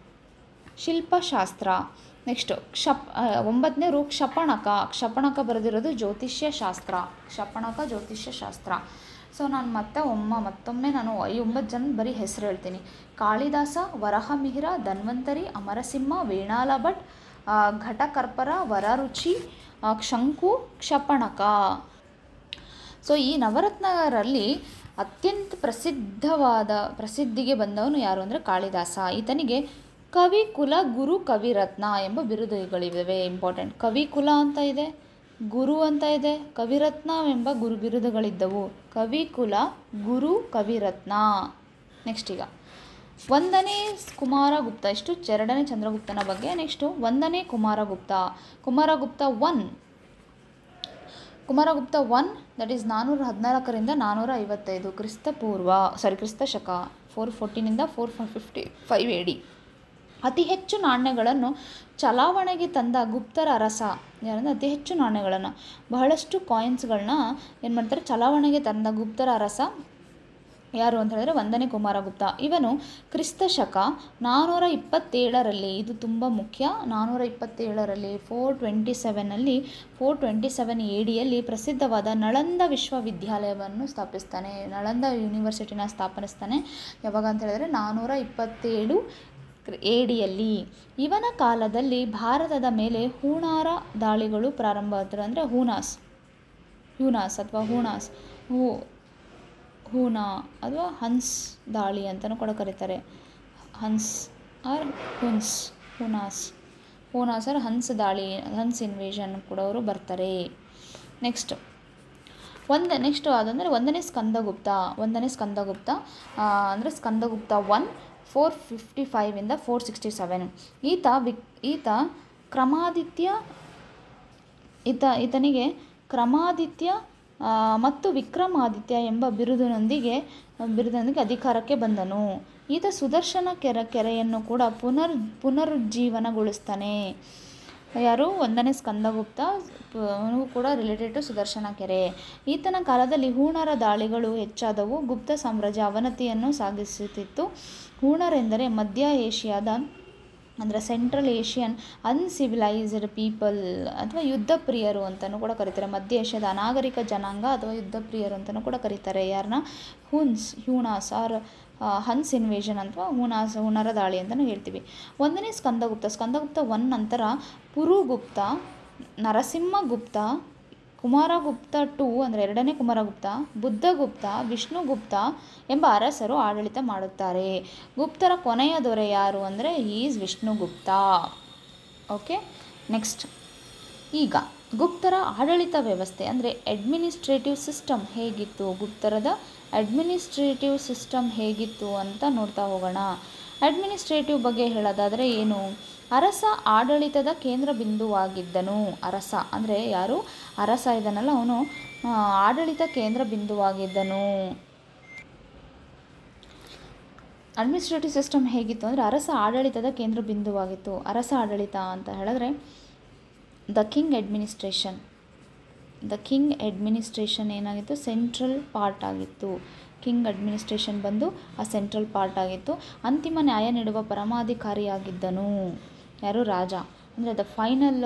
ಶಿಲ್ಪಶಾಸ್ತ್ರ ನೆಕ್ಸ್ಟು ಕ್ಷಪ್ ಆ, ಒಂಬತ್ತನೇರು ಕ್ಷಪಣಕ ಕ್ಷಪಣಕ ಬರೆದಿರೋದು ಜ್ಯೋತಿಷ್ಯ ಶಾಸ್ತ್ರ ಕ್ಷಪಣಕ ಜ್ಯೋತಿಷ್ಯ ಶಾಸ್ತ್ರ ಸೊ ನಾನು ಮತ್ತೆ ಒಮ್ಮ ಮತ್ತೊಮ್ಮೆ ನಾನು ಈ ಒಂಬತ್ತು ಜನ ಬರೀ ಹೆಸರು ಹೇಳ್ತೀನಿ ಕಾಳಿದಾಸ ವರಹ ಮಿಹಿರ ಧನ್ವಂತರಿ ಅಮರಸಿಂಹ ವೇಣಾಲ ಭಟ್ ಆ, ಘಟಕರ್ಪರ ವರರುಚಿ ಆ, ಶಂಕು ಕ್ಷಪಣಕ ಸೊ ಈ ನವರತ್ನರಲ್ಲಿ ಅತ್ಯಂತ ಪ್ರಸಿದ್ಧವಾದ ಪ್ರಸಿದ್ಧಿಗೆ ಬಂದವನು ಯಾರು ಅಂದರೆ ಕಾಳಿದಾಸ ಈತನಿಗೆ ಕವಿ ಕುಲ ಗುರು ಕವಿರತ್ನ ಎಂಬ ಬಿರುದುಗಳಿವೆ ಇಂಪಾರ್ಟೆಂಟ್ ಕವಿ ಕುಲ ಅಂತ ಇದೆ ಗುರು ಅಂತ ಇದೆ ಕವಿರತ್ನ ಎಂಬ ಗುರು ಬಿರುದುಗಳಿದ್ದವು ಕವಿ ಕುಲ ಗುರು ಕವಿರತ್ನ ನೆಕ್ಸ್ಟ್ ಈಗ ಒಂದನೇ ಕುಮಾರಗುಪ್ತ ಇಷ್ಟು ಎರಡನೇ ಚಂದ್ರಗುಪ್ತನ ಬಗ್ಗೆ ನೆಕ್ಸ್ಟು ಒಂದನೇ Kumaragupta Kumaragupta one Kumaragupta one that is ನಾನ್ನೂರ ಹದಿನಾಲ್ಕರಿಂದ ನಾನ್ನೂರ ಐವತ್ತೈದು ಕ್ರಿಸ್ತ ಪೂರ್ವ ಸಾರಿ ಕ್ರಿಸ್ತ ಶಕ ಫೋರ್ ಫೋರ್ಟೀನಿಂದ four fifty five A D ಅತಿ ಹೆಚ್ಚು ನಾಣ್ಯಗಳನ್ನು ಚಲಾವಣೆಗೆ ತಂದ ಗುಪ್ತರ ಅರಸ ಯಾರಂದ್ರೆ ಅತಿ ಹೆಚ್ಚು ನಾಣ್ಯಗಳನ್ನು ಬಹಳಷ್ಟು ಕಾಯಿನ್ಸ್ಗಳನ್ನ ಏನು ಮಾಡ್ತಾರೆ ಚಲಾವಣೆಗೆ ತಂದ ಗುಪ್ತರ ಅರಸ ಯಾರು ಅಂತ ಹೇಳಿದ್ರೆ ಒಂದನೇ ಕುಮಾರಗುಪ್ತ ಇವನು ಕ್ರಿಸ್ತ ಶಕ ನಾನ್ನೂರ ಇಪ್ಪತ್ತೇಳರಲ್ಲಿ ಇದು ತುಂಬ ಮುಖ್ಯ ನಾನ್ನೂರ ಇಪ್ಪತ್ತೇಳರಲ್ಲಿ ಫೋರ್ ಟ್ವೆಂಟಿ ಸೆವೆನಲ್ಲಿ ಫೋರ್ ಟ್ವೆಂಟಿ ಸೆವೆನ್ ಎ ಡಿಯಲ್ಲಿ ಪ್ರಸಿದ್ಧವಾದ ನಳಂದ ವಿಶ್ವವಿದ್ಯಾಲಯವನ್ನು ಸ್ಥಾಪಿಸ್ತಾನೆ ನಳಂದ ಯೂನಿವರ್ಸಿಟಿನ ಸ್ಥಾಪಿಸ್ತಾನೆ ಯಾವಾಗ ಅಂತ ಹೇಳಿದ್ರೆ ನಾನ್ನೂರ ಇಪ್ಪತ್ತೇಳು ಎ ಡಿಯಲ್ಲಿ ಇವನ ಕಾಲದಲ್ಲಿ ಭಾರತದ ಮೇಲೆ ಹೂಣಾರ ದಾಳಿಗಳು ಪ್ರಾರಂಭ ಆಗ್ತಾರೆ ಅಂದರೆ ಹೂನಾಸ್ ಹೂನಾಸ್ ಅಥವಾ ಹೂನಾಸ್ ಹೂ ಹೂನ ಅಥವಾ ಹನ್ಸ್ ದಾಳಿ ಅಂತಲೂ ಕೂಡ ಕರೀತಾರೆ Huns or Huns Hunas Hunas or Huns ದಾಳಿ ಹನ್ಸ್ ಇನ್ವೇಷನ್ ಕೂಡ ಅವರು ಬರ್ತಾರೆ ನೆಕ್ಸ್ಟ್ ಒಂದು ನೆಕ್ಸ್ಟು ಅದಂದರೆ ಒಂದನೇ ಸ್ಕಂದಗುಪ್ತ ಒಂದನೇ ಸ್ಕಂದಗುಪ್ತ ಅಂದರೆ ಸ್ಕಂದಗುಪ್ತ ಒನ್ ಫೋರ್ ಫಿಫ್ಟಿ ಫೈವಿಂದ ಫೋರ್ ಸಿಕ್ಸ್ಟಿ ಸೆವೆನ್ ಈತ ವಿಕ್ ಈತ ಕ್ರಮಾದಿತ್ಯ ಈತ ಈತನಿಗೆ ಕ್ರಮಾದಿತ್ಯ ಆ, ಮತ್ತು ವಿಕ್ರಮಾದಿತ್ಯ ಎಂಬ ಬಿರುದಿನೊಂದಿಗೆ ಬಿರುದಿನೊಂದಿಗೆ ಅಧಿಕಾರಕ್ಕೆ ಬಂದನು ಈತ ಸುದರ್ಶನ ಕೆರೆ ಕೆರೆಯನ್ನು ಕೂಡ ಪುನರ್ ಪುನರುಜ್ಜೀವನಗೊಳಿಸ್ತಾನೆ ಯಾರು ಒಂದನೇ ಸ್ಕಂದಗುಪ್ತ ಪ- ಅವನು ಕೂಡ ರಿಲೇಟೆಡ್ ಟು ಸುದರ್ಶನ ಕೆರೆ ಈತನ ಕಾಲದಲ್ಲಿ ಹೂಣರ ದಾಳಿಗಳು ಹೆಚ್ಚಾದವು ಗುಪ್ತ ಸಾಮ್ರಾಜ್ಯ ಅವನತಿಯನ್ನು ಸಾಗಿಸುತ್ತಿತ್ತು ಹೂಣರೆಂದರೆ ಮಧ್ಯ ಏಷ್ಯಾದ ಅಂದರೆ ಸೆಂಟ್ರಲ್ ಏಷ್ಯನ್ ಅನ್ಸಿವಿಲೈಸ್ಡ್ ಪೀಪಲ್ ಅಥವಾ ಯುದ್ಧ ಪ್ರಿಯರು ಅಂತಲೂ ಕೂಡ ಕರೀತಾರೆ ಮಧ್ಯ ಏಷ್ಯಾದ ಅನಾಗರಿಕ ಜನಾಂಗ ಅಥವಾ ಯುದ್ಧ ಪ್ರಿಯರು ಅಂತಲೂ ಕೂಡ ಕರೀತಾರೆ ಯಾರನ್ನ Huns Hunas or Huns invasion ಅಥವಾ ಹೂನಾಸ್ ಹುಣರ ದಾಳಿ ಅಂತಲೂ ಹೇಳ್ತೀವಿ ಒಂದನೇ ಸ್ಕಂದಗುಪ್ತ ಸ್ಕಂದಗುಪ್ತ ಒನ್ ನಂತರ ಪುರುಗುಪ್ತ ನರಸಿಂಹಗುಪ್ತ ಕುಮಾರಗುಪ್ತ ಟು ಅಂದರೆ ಎರಡನೇ ಕುಮಾರಗುಪ್ತ ಬುದ್ಧಗುಪ್ತ ವಿಷ್ಣುಗುಪ್ತ ಎಂಬ ಅರಸರು ಆಡಳಿತ ಮಾಡುತ್ತಾರೆ ಗುಪ್ತರ ಕೊನೆಯ ದೊರೆ ಯಾರು ಅಂದರೆ ಈಸ್ ವಿಷ್ಣುಗುಪ್ತ ಓಕೆ ನೆಕ್ಸ್ಟ್ ಈಗ ಗುಪ್ತರ ಆಡಳಿತ ವ್ಯವಸ್ಥೆ ಅಂದರೆ ಅಡ್ಮಿನಿಸ್ಟ್ರೇಟಿವ್ ಸಿಸ್ಟಮ್ ಹೇಗಿತ್ತು ಗುಪ್ತರದ ಅಡ್ಮಿನಿಸ್ಟ್ರೇಟಿವ್ ಸಿಸ್ಟಮ್ ಹೇಗಿತ್ತು ಅಂತ ನೋಡ್ತಾ ಹೋಗೋಣ ಅಡ್ಮಿನಿಸ್ಟ್ರೇಟಿವ್ ಬಗ್ಗೆ ಹೇಳೋದಾದರೆ ಏನು ಅರಸ ಆಡಳಿತದ ಕೇಂದ್ರ ಬಿಂದುವಾಗಿದ್ದನು ಅರಸ ಅಂದರೆ ಯಾರು ಅರಸ ಇದ್ದಾನಲ್ಲ ಅವನು ಆಡಳಿತ ಕೇಂದ್ರ ಬಿಂದುವಾಗಿದ್ದನು ಅಡ್ಮಿನಿಸ್ಟ್ರೇಟಿವ್ ಸಿಸ್ಟಮ್ ಹೇಗಿತ್ತು ಅಂದರೆ ಅರಸ ಆಡಳಿತದ ಕೇಂದ್ರ ಬಿಂದುವಾಗಿತ್ತು ಅರಸ ಆಡಳಿತ ಅಂತ ಹೇಳಿದ್ರೆ the king administration the king administration ಏನಾಗಿತ್ತು ಸೆಂಟ್ರಲ್ ಪಾರ್ಟ್ ಆಗಿತ್ತು ಕಿಂಗ್ ಅಡ್ಮಿನಿಸ್ಟ್ರೇಷನ್ ಬಂದು ಆ ಸೆಂಟ್ರಲ್ ಪಾರ್ಟ್ ಆಗಿತ್ತು ಅಂತಿಮ ನ್ಯಾಯ ನೀಡುವ ಪರಮಾಧಿಕಾರಿಯಾಗಿದ್ದನು ಯಾರು ರಾಜ ಅಂದರೆ ದ ಫೈನಲ್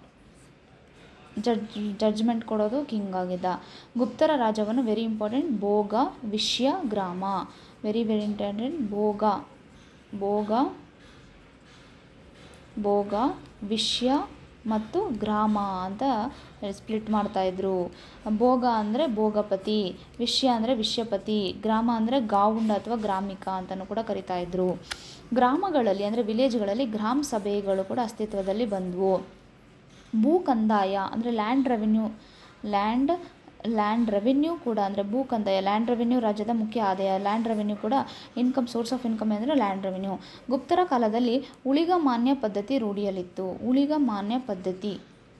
ಜಡ್ಜ್ ಜಡ್ಜ್ಮೆಂಟ್ ಕೊಡೋದು ಕಿಂಗ್ ಆಗಿದ್ದ ಗುಪ್ತರ ರಾಜವನ್ನು ವೆರಿ ಇಂಪಾರ್ಟೆಂಟ್ ಭೋಗ ವಿಷ್ಯ ಗ್ರಾಮ ವೆರಿ ವೆರಿ ಇಂಪಾರ್ಟೆಂಟ್ ಭೋಗ ಭೋಗ ಭೋಗ ವಿಷ್ಯ ಮತ್ತು ಗ್ರಾಮ ಅಂತ ಸ್ಪ್ಲಿಟ್ ಮಾಡ್ತಾಯಿದ್ರು ಭೋಗ ಅಂದರೆ ಭೋಗಪತಿ ವಿಷ್ಯ ಅಂದರೆ ವಿಷ್ಯಪತಿ ಗ್ರಾಮ ಅಂದರೆ ಗಾವುಂಡ ಅಥವಾ ಗ್ರಾಮಿಕ ಅಂತಲೂ ಕೂಡ ಕರಿತಾ ಇದ್ರು ಗ್ರಾಮಗಳಲ್ಲಿ ಅಂದರೆ ವಿಲೇಜ್ಗಳಲ್ಲಿ ಗ್ರಾಮ ಸಭೆಗಳು ಕೂಡ ಅಸ್ತಿತ್ವದಲ್ಲಿ ಬಂದವು ಭೂ ಕಂದಾಯ ಅಂದರೆ land revenue land land revenue ಕೂಡ ಅಂದರೆ ಭೂ ಕಂದಾಯ ಲ್ಯಾಂಡ್ ರೆವಿನ್ಯೂ ರಾಜ್ಯದ ಮುಖ್ಯ ಆದಾಯ ಲ್ಯಾಂಡ್ ರೆವಿನ್ಯೂ ಕೂಡ ಇನ್ಕಮ್ ಸೋರ್ಸ್ ಆಫ್ ಇನ್ಕಮ್ ಅಂದರೆ ಲ್ಯಾಂಡ್ ರೆವಿನ್ಯೂ ಗುಪ್ತರ ಕಾಲದಲ್ಲಿ ಉಳಿಗ ಮಾನ್ಯ ಪದ್ಧತಿ ರೂಢಿಯಲ್ಲಿತ್ತು ಉಳಿಗ ಮಾನ್ಯ ಪದ್ಧತಿ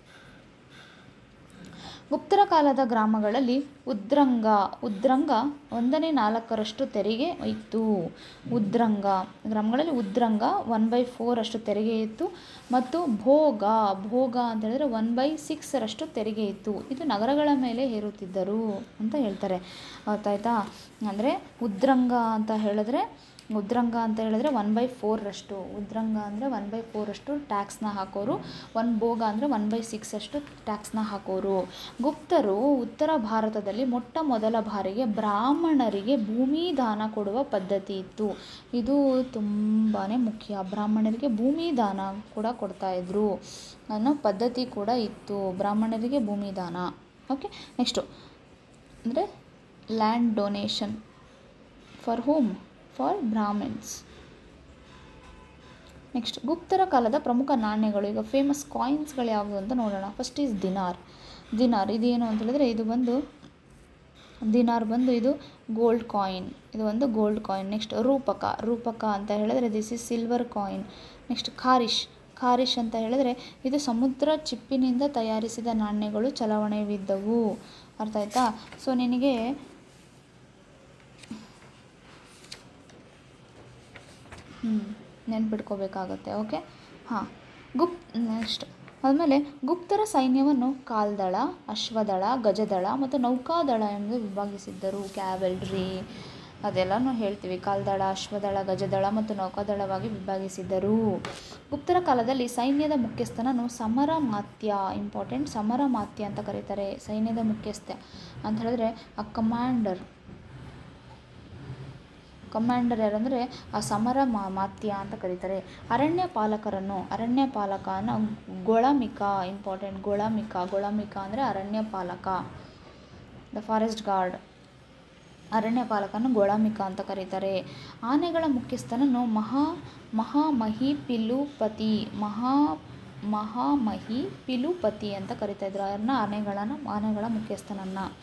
ಗುಪ್ತರ ಕಾಲದ ಗ್ರಾಮಗಳಲ್ಲಿ ಉದ್ರಂಗ ಉದ್ರಂಗ ಒಂದನೇ ನಾಲ್ಕರಷ್ಟು ತೆರಿಗೆ ಇತ್ತು ಉದ್ರಂಗ ಗ್ರಾಮಗಳಲ್ಲಿ ಉದ್ರಂಗ ಒನ್ ಬೈ ಫೋರ್ ಅಷ್ಟು ತೆರಿಗೆ ಇತ್ತು ಮತ್ತು ಭೋಗ ಭೋಗ ಅಂತ ಹೇಳಿದ್ರೆ ಒನ್ ಬೈ ಸಿಕ್ಸರಷ್ಟು ತೆರಿಗೆ ಇತ್ತು ಇದು ನಗರಗಳ ಮೇಲೆ ಹೇರುತ್ತಿದ್ದರು ಅಂತ ಹೇಳ್ತಾರೆ ಗೊತ್ತಾಯ್ತಾ ಅಂದರೆ ಉದ್ರಂಗ ಅಂತ ಹೇಳಿದ್ರೆ ಉದ್ರಂಗ ಅಂತ ಹೇಳಿದ್ರೆ ಒನ್ ಬೈ ಫೋರಷ್ಟು ಉದ್ರಂಗ ಅಂದರೆ ಒನ್ ಬೈ ಫೋರಷ್ಟು ಟ್ಯಾಕ್ಸ್ನ ಹಾಕೋರು ಒನ್ ಭೋಗ ಅಂದರೆ ಒನ್ ಬೈ ಸಿಕ್ಸ್ ಅಷ್ಟು ಟ್ಯಾಕ್ಸ್ನ ಹಾಕೋರು ಗುಪ್ತರು ಉತ್ತರ ಭಾರತದಲ್ಲಿ ಮೊಟ್ಟ ಮೊದಲ ಬಾರಿಗೆ ಬ್ರಾಹ್ಮಣರಿಗೆ ಭೂಮಿ ದಾನ ಕೊಡುವ ಪದ್ಧತಿ ಇತ್ತು ಇದು ತುಂಬಾ ಮುಖ್ಯ ಬ್ರಾಹ್ಮಣರಿಗೆ ಭೂಮಿ ದಾನ ಕೂಡ ಕೊಡ್ತಾಯಿದ್ರು ಅನ್ನೋ ಪದ್ಧತಿ ಕೂಡ ಇತ್ತು ಬ್ರಾಹ್ಮಣರಿಗೆ ಭೂಮಿ ದಾನ ಓಕೆ ನೆಕ್ಸ್ಟು ಅಂದರೆ land donation for home for Brahmins next ಗುಪ್ತರ ಕಾಲದ ಪ್ರಮುಖ ನಾಣ್ಯಗಳು ಈಗ ಫೇಮಸ್ ಕಾಯಿನ್ಸ್ಗಳು ಯಾವುವು ಅಂತ ನೋಡೋಣ ಫಸ್ಟ್ ಈಸ್ ದಿನಾರ್ ದಿನಾರ್ ಇದೇನು ಅಂತ ಹೇಳಿದ್ರೆ ಇದು ಬಂದು ದಿನಾರ್ ಬಂದು ಇದು ಗೋಲ್ಡ್ ಕಾಯಿನ್ ಇದು ಒಂದು ಗೋಲ್ಡ್ ಕಾಯಿನ್ ನೆಕ್ಸ್ಟ್ ರೂಪಕ ರೂಪಕ ಅಂತ ಹೇಳಿದ್ರೆ this is silver coin next ಖಾರಿಶ್ ಖಾರಿಶ್ ಅಂತ ಹೇಳಿದ್ರೆ ಇದು ಸಮುದ್ರ ಚಿಪ್ಪಿನಿಂದ ತಯಾರಿಸಿದ ನಾಣ್ಯಗಳು ಚಲಾವಣೆವಿದ್ದವು ಅರ್ಥ ಆಯ್ತಾ ಸೊ ನಿನಗೆ ಹ್ಞೂ ನೆನ್ಪಿಟ್ಕೋಬೇಕಾಗತ್ತೆ ಓಕೆ ಹಾಂ ಗುಪ್ ನೆಕ್ಸ್ಟ್ ಆದಮೇಲೆ ಗುಪ್ತರ ಸೈನ್ಯವನ್ನು ಕಾಲ್ದಳ ಅಶ್ವದಳ ಗಜದಳ ಮತ್ತು ನೌಕಾದಳ ಎಂದು ವಿಭಾಗಿಸಿದ್ದರು ಕ್ಯಾವೆಲ್ರಿ ಅದೆಲ್ಲನೂ ಹೇಳ್ತೀವಿ ಕಾಲ್ದಳ ಅಶ್ವದಳ ಗಜದಳ ಮತ್ತು ನೌಕಾದಳವಾಗಿ ವಿಭಾಗಿಸಿದ್ದರು ಗುಪ್ತರ ಕಾಲದಲ್ಲಿ ಸೈನ್ಯದ ಮುಖ್ಯಸ್ಥನನ್ನು ಸಮರಮಾತ್ಯ ಇಂಪಾರ್ಟೆಂಟ್ ಸಮರಮಾತ್ಯ ಅಂತ ಕರೀತಾರೆ ಸೈನ್ಯದ ಮುಖ್ಯಸ್ಥ ಅಂತ ಹೇಳಿದ್ರೆ ಆ ಕಮಾಂಡರ್ ಕಮಾಂಡರ್ ಯಾರಂದರೆ ಆ ಸಮರ ಮಾ ಮಾತ್ಯ ಅಂತ ಕರೀತಾರೆ ಅರಣ್ಯ ಪಾಲಕರನ್ನು ಅರಣ್ಯ ಪಾಲಕನ ಗೊಳಮಿಕ ಇಂಪಾರ್ಟೆಂಟ್ ಗೊಳಮಿಕ ಗೊಳಮಿಕ ಅಂದರೆ ಅರಣ್ಯ ಪಾಲಕ ದ ಫಾರೆಸ್ಟ್ ಗಾರ್ಡ್ ಅರಣ್ಯ ಪಾಲಕನ ಗೊಳಮಿಕ ಅಂತ ಕರೀತಾರೆ ಆನೆಗಳ ಮುಖ್ಯಸ್ಥನನ್ನು ಮಹಾ ಮಹಾಮಹಿ ಪಿಲುಪತಿ ಮಹಾ ಮಹಾಮಹಿ ಪಿಲುಪತಿ ಅಂತ ಕರಿತಾ ಇದ್ರು ಅವ್ರನ್ನ ಆನೆಗಳನ್ನ ಆನೆಗಳ ಮುಖ್ಯಸ್ಥನನ್ನು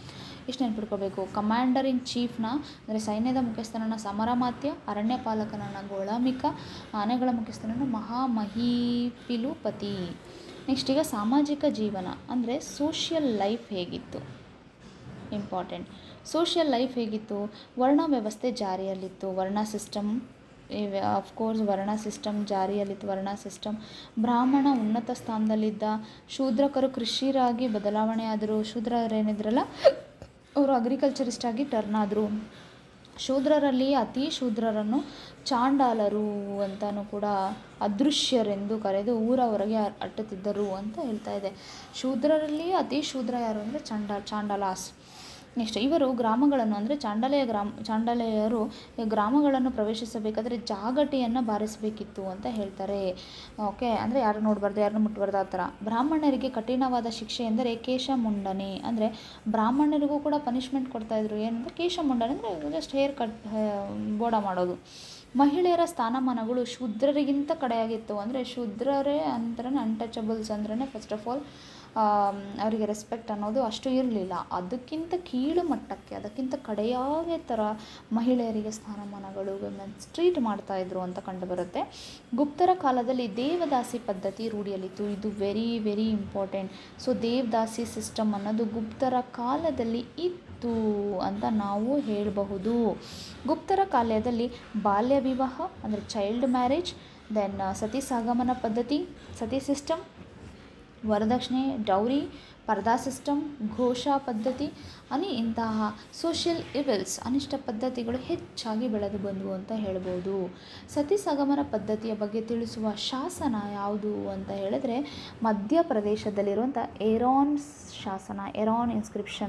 ಇಷ್ಟು ನೆನ್ಪಿಟ್ಕೋಬೇಕು ಕಮಾಂಡರ್ ಇನ್ ಚೀಫ್ನ ಅಂದರೆ ಸೈನ್ಯದ ಮುಖ್ಯಸ್ಥನನ್ನು ಸಮರಮಾತ್ಯ ಅರಣ್ಯ ಪಾಲಕನನ್ನು ಗೋಳಾಮಿಕ ಆನೆಗಳ ಮುಖ್ಯಸ್ಥನನ್ನು ಮಹಾಮಹೀಪಿಲುಪತಿ ನೆಕ್ಸ್ಟ್ ಈಗ ಸಾಮಾಜಿಕ ಜೀವನ ಅಂದರೆ ಸೋಷಿಯಲ್ ಲೈಫ್ ಹೇಗಿತ್ತು ಇಂಪಾರ್ಟೆಂಟ್ ಸೋಷಿಯಲ್ ಲೈಫ್ ಹೇಗಿತ್ತು ವರ್ಣ ವ್ಯವಸ್ಥೆ ಜಾರಿಯಲ್ಲಿತ್ತು ವರ್ಣ ಸಿಸ್ಟಮ್ ಅಫ್ಕೋರ್ಸ್ ವರ್ಣ ಸಿಸ್ಟಮ್ ಜಾರಿಯಲ್ಲಿತ್ತು ವರ್ಣ ಸಿಸ್ಟಮ್ ಬ್ರಾಹ್ಮಣ ಉನ್ನತ ಸ್ಥಾನದಲ್ಲಿದ್ದ ಶೂದ್ರಕರು ಕೃಷಿರಾಗಿ ಬದಲಾವಣೆ ಆದರು ಶೂದ್ರರೇನಿದ್ರಲ್ಲ ಅವರು ಅಗ್ರಿಕಲ್ಚರಿಸ್ಟ್ ಆಗಿ ಟರ್ನ್ ಆದರು ಶೂದ್ರರಲ್ಲಿ ಅತಿ ಶೂದ್ರರನ್ನು ಚಾಂಡಾಲರು ಅಂತಲೂ ಕೂಡ ಅದೃಶ್ಯರೆಂದು ಕರೆದು ಊರ ಹೊರಗೆ ಅಟ್ಟುತ್ತಿದ್ದರು ಅಂತ ಹೇಳ್ತಾ ಇದೆ ಶೂದ್ರರಲ್ಲಿ ಅತಿ ಶೂದ್ರ ಯಾರು ಅಂದರೆ ಚಂಡ ಚಾಂಡಾಲಾಸ್ ನೆಕ್ಸ್ಟ್ ಇವರು ಗ್ರಾಮಗಳನ್ನು ಅಂದರೆ ಚಾಂಡಾಲೆಯ ಗ್ರಾಮ ಚಾಂಡಾಲೆಯರು ಗ್ರಾಮಗಳನ್ನು ಪ್ರವೇಶಿಸಬೇಕಾದ್ರೆ ಜಾಗಟೆಯನ್ನು ಬಾರಿಸಬೇಕಿತ್ತು ಅಂತ ಹೇಳ್ತಾರೆ ಓಕೆ ಅಂದರೆ ಯಾರು ನೋಡಬಾರ್ದು ಯಾರನ್ನು ಮುಟ್ಟಬಾರ್ದು ಆ ಥರ ಬ್ರಾಹ್ಮಣರಿಗೆ ಕಠಿಣವಾದ ಶಿಕ್ಷೆ ಎಂದರೆ ಕೇಶಮುಂಡನೆ ಅಂದರೆ ಬ್ರಾಹ್ಮಣರಿಗೂ ಕೂಡ ಪನಿಷ್ಮೆಂಟ್ ಕೊಡ್ತಾಯಿದ್ರು ಏನಂದರೆ ಕೇಶಮುಂಡನೆ ಅಂದರೆ ಜಸ್ಟ್ ಹೇರ್ ಕಟ್ ಬೋಡ ಮಾಡೋದು ಮಹಿಳೆಯರ ಸ್ಥಾನಮಾನಗಳು ಶೂದ್ರರಿಗಿಂತ ಕಡೆಯಾಗಿತ್ತು ಅಂದರೆ ಶೂದ್ರರೇ ಅಂದ್ರೆ ಅನ್ಟಚಬಲ್ಸ್ ಅಂದ್ರೆ ಫಸ್ಟ್ ಆಫ್ ಆಲ್ ಅವರಿಗೆ ರೆಸ್ಪೆಕ್ಟ್ ಅನ್ನೋದು ಅಷ್ಟು ಇರಲಿಲ್ಲ ಅದಕ್ಕಿಂತ ಕೀಳು ಮಟ್ಟಕ್ಕೆ ಅದಕ್ಕಿಂತ ಕಡೆಯಾಗೆ ಥರ ಮಹಿಳೆಯರಿಗೆ ಸ್ಥಾನಮಾನಗಳು ವಿಮೆನ್ಸ್ ಟ್ರೀಟ್ ಮಾಡ್ತಾಯಿದ್ರು ಅಂತ ಕಂಡುಬರುತ್ತೆ ಗುಪ್ತರ ಕಾಲದಲ್ಲಿ ದೇವದಾಸಿ ಪದ್ಧತಿ ರೂಢಿಯಲ್ಲಿತ್ತು ಇದು very very important so devadasi system ಅನ್ನೋದು ಗುಪ್ತರ ಕಾಲದಲ್ಲಿ ಇತ್ತು ಅಂತ ನಾವು ಹೇಳಬಹುದು ಗುಪ್ತರ ಕಾಲದಲ್ಲಿ ಬಾಲ್ಯ ವಿವಾಹ ಅಂದರೆ ಚೈಲ್ಡ್ ಮ್ಯಾರೇಜ್ ದೆನ್ ಸತಿ ಸಾಗಮನ ಪದ್ಧತಿ ಸತಿ ಸಿಸ್ಟಮ್ ವರದಕ್ಷಿಣೆ ಡೌರಿ ಪರ್ದಾ ಸಿಸ್ಟಮ್ ಘೋಷ ಪದ್ಧತಿ అని ಇಂತಹ ಸೋಷಿಯಲ್ ಇವೆಲ್ಸ್ ಅನಿಷ್ಟ ಪದ್ಧತಿಗಳು ಹೆಚ್ಚಾಗಿ ಬೆಳೆದು ಬಂದವು ಅಂತ ಹೇಳ್ಬೋದು ಸತಿ ಸಗಮನ ಪದ್ಧತಿಯ ಬಗ್ಗೆ ತಿಳಿಸುವ ಶಾಸನ ಯಾವುದು ಅಂತ ಹೇಳಿದ್ರೆ ಮಧ್ಯಪ್ರದೇಶದಲ್ಲಿರುವಂಥ ಎರಾನ್ ಶಾಸನ ಎರಾನ್ ಇನ್ಸ್ಕ್ರಿಪ್ಷನ್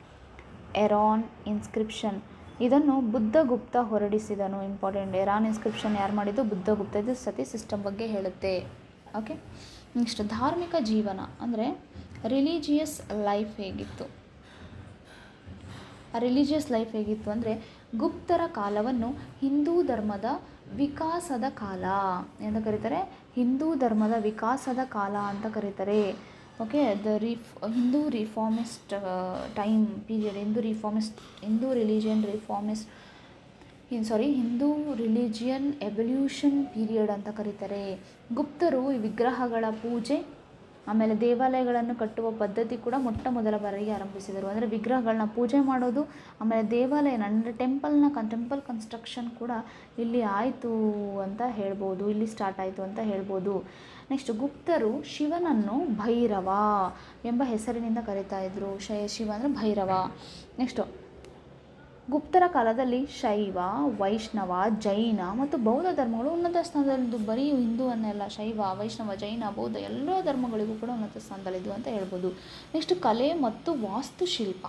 ಎರಾನ್ ಇನ್ಸ್ಕ್ರಿಪ್ಷನ್ ಇದನ್ನು ಬುದ್ಧಗುಪ್ತ ಹೊರಡಿಸಿದನು ಇಂಪಾರ್ಟೆಂಟ್ ಎರಾನ್ ಇನ್ಸ್ಕ್ರಿಪ್ಷನ್ ಯಾರು ಮಾಡಿದ್ದು ಬುದ್ಧಗುಪ್ತ ಇದು ಸತಿ ಸಿಸ್ಟಮ್ ಬಗ್ಗೆ ಹೇಳುತ್ತೆ ಓಕೆ ನೆಕ್ಸ್ಟ್ ಧಾರ್ಮಿಕ ಜೀವನ ಅಂದರೆ ರಿಲಿಜಿಯಸ್ ಲೈಫ್ ಹೇಗಿತ್ತು ರಿಲಿಜಿಯಸ್ ಲೈಫ್ ಹೇಗಿತ್ತು ಅಂದರೆ ಗುಪ್ತರ ಕಾಲವನ್ನು ಹಿಂದೂ ಧರ್ಮದ ವಿಕಾಸದ ಕಾಲ ಅಂತ ಕರೀತಾರೆ ಹಿಂದೂ ಧರ್ಮದ ವಿಕಾಸದ ಕಾಲ ಅಂತ ಕರೀತಾರೆ ಓಕೆ ದ ರಿಫ್ Hindu reformist time period Hindu reformist Hindu religion reformist in sorry Hindu religion evolution period ಅಂತ ಕರೀತಾರೆ ಗುಪ್ತರು ಈ ವಿಗ್ರಹಗಳ ಪೂಜೆ ಆಮೇಲೆ ದೇವಾಲಯಗಳನ್ನು ಕಟ್ಟುವ ಪದ್ಧತಿ ಕೂಡ ಮೊಟ್ಟ ಮೊದಲ ಬಾರಿಗೆ ಆರಂಭಿಸಿದರು ಅಂದರೆ ವಿಗ್ರಹಗಳನ್ನ ಪೂಜೆ ಮಾಡೋದು ಆಮೇಲೆ ದೇವಾಲಯನ ಅಂದರೆ ಟೆಂಪಲ್ನ ಕನ್ ಟೆಂಪಲ್ ಕನ್ಸ್ಟ್ರಕ್ಷನ್ ಕೂಡ ಇಲ್ಲಿ ಆಯಿತು ಅಂತ ಹೇಳ್ಬೋದು ಇಲ್ಲಿ ಸ್ಟಾರ್ಟ್ ಆಯಿತು ಅಂತ ಹೇಳ್ಬೋದು ನೆಕ್ಸ್ಟ್ ಗುಪ್ತರು ಶಿವನನ್ನು ಭೈರವ ಎಂಬ ಹೆಸರಿನಿಂದ ಕರೀತಾ ಇದ್ರು ಶೈ ಶಿವ ಅಂದರೆ ಭೈರವ ನೆಕ್ಸ್ಟು ಗುಪ್ತರ ಕಾಲದಲ್ಲಿ ಶೈವ ವೈಷ್ಣವ ಜೈನ ಮತ್ತು ಬೌದ್ಧ ಧರ್ಮಗಳು ಉನ್ನತ ಸ್ಥಾನದಲ್ಲಿದ್ದು ಬರೀ ಹಿಂದೂವನ್ನೆಲ್ಲ ಶೈವ ವೈಷ್ಣವ ಜೈನ ಬೌದ್ಧ ಎಲ್ಲ ಧರ್ಮಗಳಿಗೂ ಕೂಡ ಉನ್ನತ ಸ್ಥಾನದಲ್ಲಿದ್ದು ಅಂತ ಹೇಳ್ಬೋದು ನೆಕ್ಸ್ಟ್ ಕಲೆ ಮತ್ತು ವಾಸ್ತುಶಿಲ್ಪ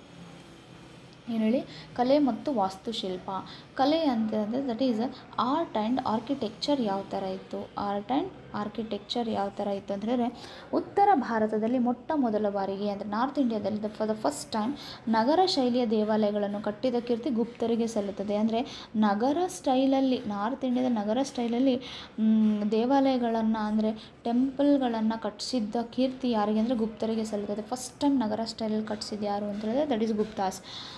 ಏನು ಹೇಳಿ ಕಲೆ ಮತ್ತು ವಾಸ್ತುಶಿಲ್ಪ ಕಲೆ ಅಂತಂದರೆ that is art and architecture ಯಾವ ಥರ ಇತ್ತು ಆರ್ಟ್ ಆ್ಯಂಡ್ ಆರ್ಕಿಟೆಕ್ಚರ್ ಯಾವ ಥರ ಇತ್ತು ಅಂತ ಹೇಳಿದ್ರೆ ಉತ್ತರ ಭಾರತದಲ್ಲಿ ಮೊಟ್ಟ ಮೊದಲ ಬಾರಿಗೆ ಅಂದರೆ ನಾರ್ತ್ ಇಂಡಿಯಾದಲ್ಲಿ the for the first time ನಗರ ಶೈಲಿಯ ದೇವಾಲಯಗಳನ್ನು ಕಟ್ಟಿದ ಕೀರ್ತಿ ಗುಪ್ತರಿಗೆ ಸಲ್ಲುತ್ತದೆ ಅಂದರೆ ನಗರ ಸ್ಟೈಲಲ್ಲಿ ನಾರ್ತ್ ಇಂಡಿಯಾದ ನಗರ ಸ್ಟೈಲಲ್ಲಿ ದೇವಾಲಯಗಳನ್ನು ಅಂದರೆ ಟೆಂಪಲ್ಗಳನ್ನು ಕಟ್ಟಿಸಿದ್ದ ಕೀರ್ತಿ ಯಾರಿಗೆ ಅಂದರೆ ಗುಪ್ತರಿಗೆ ಸಲ್ಲುತ್ತದೆ ಫಸ್ಟ್ ಟೈಮ್ ನಗರ ಸ್ಟೈಲಲ್ಲಿ ಕಟ್ಟಿಸಿದ್ದು ಯಾರು ಅಂತ ಹೇಳಿದ್ರೆ ದಟ್ ಈಸ್ ಗುಪ್ತಾಸ್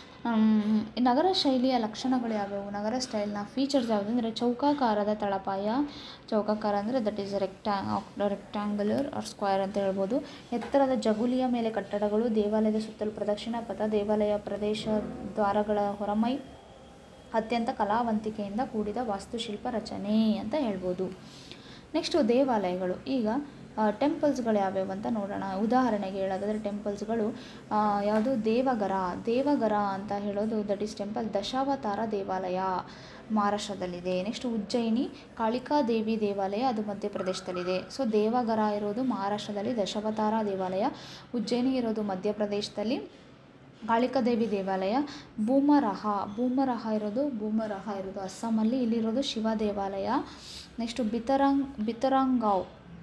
ನಗರ ಶೈಲಿಯ ಲಕ್ಷಣಗಳು ಯಾವ್ಯಾವು ನಗರ ಸ್ಟೈಲ್ನ ಫೀಚರ್ಸ್ ಯಾವುದು ಅಂದರೆ ಚೌಕಾಕಾರದ ತಳಪಾಯ ಚೌಕಾಕಾರ ಅಂದರೆ ದಟ್ ಈಸ್ ರೆಕ್ಟಾ ರೆಕ್ಟ್ಯಾಂಗುಲರ್ ಆರ್ ಸ್ಕ್ವೇರ್ ಅಂತ ಹೇಳ್ಬೋದು ಎತ್ತರದ ಜಗುಲಿಯ ಮೇಲೆ ಕಟ್ಟಡಗಳು ದೇವಾಲಯದ ಸುತ್ತಲೂ ಪ್ರದಕ್ಷಿಣಾ ಪಥ ದೇವಾಲಯ ಪ್ರದೇಶ ದ್ವಾರಗಳ ಹೊರಮೈ ಅತ್ಯಂತ ಕಲಾವಂತಿಕೆಯಿಂದ ಕೂಡಿದ ವಾಸ್ತುಶಿಲ್ಪ ರಚನೆ ಅಂತ ಹೇಳ್ಬೋದು ನೆಕ್ಸ್ಟು ದೇವಾಲಯಗಳು ಈಗ ಟೆಂಪಲ್ಸ್ಗಳು ಯಾವ್ಯಾವು ಅಂತ ನೋಡೋಣ ಉದಾಹರಣೆಗೆ ಹೇಳೋದಾದರೆ ಟೆಂಪಲ್ಸ್ಗಳು ಯಾವುದು ದೇವಗರ ದೇವಗರ ಅಂತ ಹೇಳೋದು ದಟ್ ಈಸ್ ಟೆಂಪಲ್ ದಶಾವತಾರ ದೇವಾಲಯ ಮಹಾರಾಷ್ಟ್ರದಲ್ಲಿದೆ ನೆಕ್ಸ್ಟ್ ಉಜ್ಜಯಿನಿ ಕಾಳಿಕಾದೇವಿ ದೇವಾಲಯ ಅದು ಮಧ್ಯಪ್ರದೇಶದಲ್ಲಿದೆ ಸೊ ದೇವಗರ ಇರೋದು ಮಹಾರಾಷ್ಟ್ರದಲ್ಲಿ ದಶಾವತಾರ ದೇವಾಲಯ ಉಜ್ಜಯಿನಿ ಇರೋದು ಮಧ್ಯಪ್ರದೇಶದಲ್ಲಿ ಕಾಳಿಕಾದೇವಿ ದೇವಾಲಯ ಬೂಮರಹ ಬೂಮರಹ ಇರೋದು ಬೂಮರಹ ಇರೋದು ಅಸ್ಸಾಮಲ್ಲಿ ಇಲ್ಲಿರೋದು ಶಿವ ದೇವಾಲಯ ನೆಕ್ಸ್ಟು ಬಿತರಂಗ್ ಬಿತರಂಗಾವ್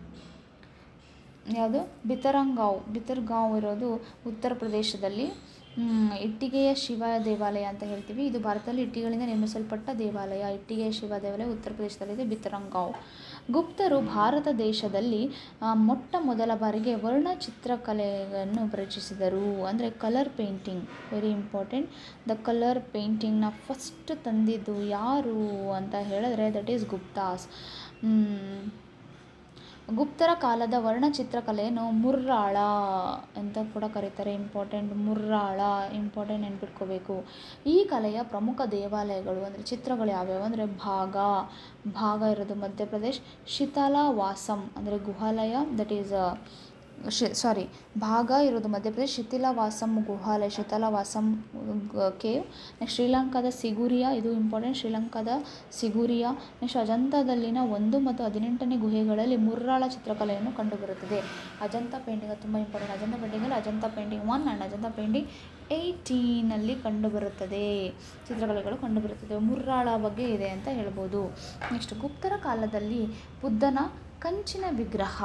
ಯಾವುದು ಬಿತರಂಗಾವ್ ಬಿತರ್ಗಾಂವ್ ಇರೋದು ಉತ್ತರ ಪ್ರದೇಶದಲ್ಲಿ ಇಟ್ಟಿಗೆಯ ಶಿವ ದೇವಾಲಯ ಅಂತ ಹೇಳ್ತೀವಿ ಇದು ಭಾರತದಲ್ಲಿ ಇಟ್ಟಿಗೆಗಳಿಂದ ನಿರ್ಮಿಸಲ್ಪಟ್ಟ ದೇವಾಲಯ ಇಟ್ಟಿಗೆಯ ಶಿವ ದೇವಾಲಯ ಉತ್ತರ ಪ್ರದೇಶದಲ್ಲಿದೆ ಬಿತರಂಗಾವ್ ಗುಪ್ತರು ಭಾರತ ದೇಶದಲ್ಲಿ ಆ, ಮೊಟ್ಟ ಮೊದಲ ಬಾರಿಗೆ ವರ್ಣಚಿತ್ರಕಲೆಯನ್ನು ಪರಿಚಯಿಸಿದರು ಅಂದರೆ colour painting very important the colour ಪೇಂಟಿಂಗ್ನ ಫಸ್ಟ್ ತಂದಿದ್ದು ಯಾರು ಅಂತ ಹೇಳಿದ್ರೆ ದಟ್ ಈಸ್ ಗುಪ್ತಾಸ್ ಮ್, ಗುಪ್ತರ ಕಾಲದ ವರ್ಣಚಿತ್ರಕಲೆಯನ್ನು ಮುರ್ರಾಳ ಅಂತ ಕೂಡ ಕರೀತಾರೆ ಇಂಪಾರ್ಟೆಂಟ್ ಮುರ್ರಾಳ ಇಂಪಾರ್ಟೆಂಟ್ ನೆನ್ಪಿಟ್ಕೋಬೇಕು ಈ ಕಲೆಯ ಪ್ರಮುಖ ದೇವಾಲಯಗಳು ಅಂದರೆ ಚಿತ್ರಗಳು ಯಾವ್ಯಾವು ಅಂದರೆ ಭಾಗ ಭಾಗ ಇರೋದು ಮಧ್ಯಪ್ರದೇಶ್ ಶಿಥಾಲವಾಸಂ ಅಂದರೆ ಗುಹಾಲಯ ದಟ್ ಈಸ್ ಶಿ ಸಾರಿ ಭಾಗ ಇರೋದು ಮಧ್ಯಪ್ರದೇಶ್ ಶಿಥಿಲವಾಸಂ ಗುಹಾಲಯ ಶಿಥಿಲವಾಸಂ ಕೇವ್ ನೆಕ್ಸ್ಟ್ ಶ್ರೀಲಂಕಾದ ಸಿಗುರಿಯಾ ಇದು ಇಂಪಾರ್ಟೆಂಟ್ ಶ್ರೀಲಂಕಾದ ಸಿಗುರಿಯಾ ನೆಕ್ಸ್ಟ್ ಅಜಂತಾದಲ್ಲಿನ ಒಂದು ಮತ್ತು ಹದಿನೆಂಟನೇ ಗುಹೆಗಳಲ್ಲಿ ಮುರ್ರಾಳ ಚಿತ್ರಕಲೆಯನ್ನು ಕಂಡುಬರುತ್ತದೆ ಅಜಂತಾ ಪೇಂಟಿಂಗ್ ತುಂಬ ಇಂಪಾರ್ಟೆಂಟ್ ಅಜಂತಾ ಪೇಂಟಿಂಗಲ್ಲಿ Ajanta painting one and Ajanta painting ಏಯ್ಟೀನಲ್ಲಿ ಕಂಡುಬರುತ್ತದೆ ಚಿತ್ರಕಲೆಗಳು ಕಂಡುಬರುತ್ತದೆ ಮುರ್ರಾಳ ಬಗ್ಗೆ ಇದೆ ಅಂತ ಹೇಳ್ಬೋದು ನೆಕ್ಸ್ಟ್ ಗುಪ್ತರ ಕಾಲದಲ್ಲಿ ಬುದ್ಧನ ಕಂಚಿನ ವಿಗ್ರಹ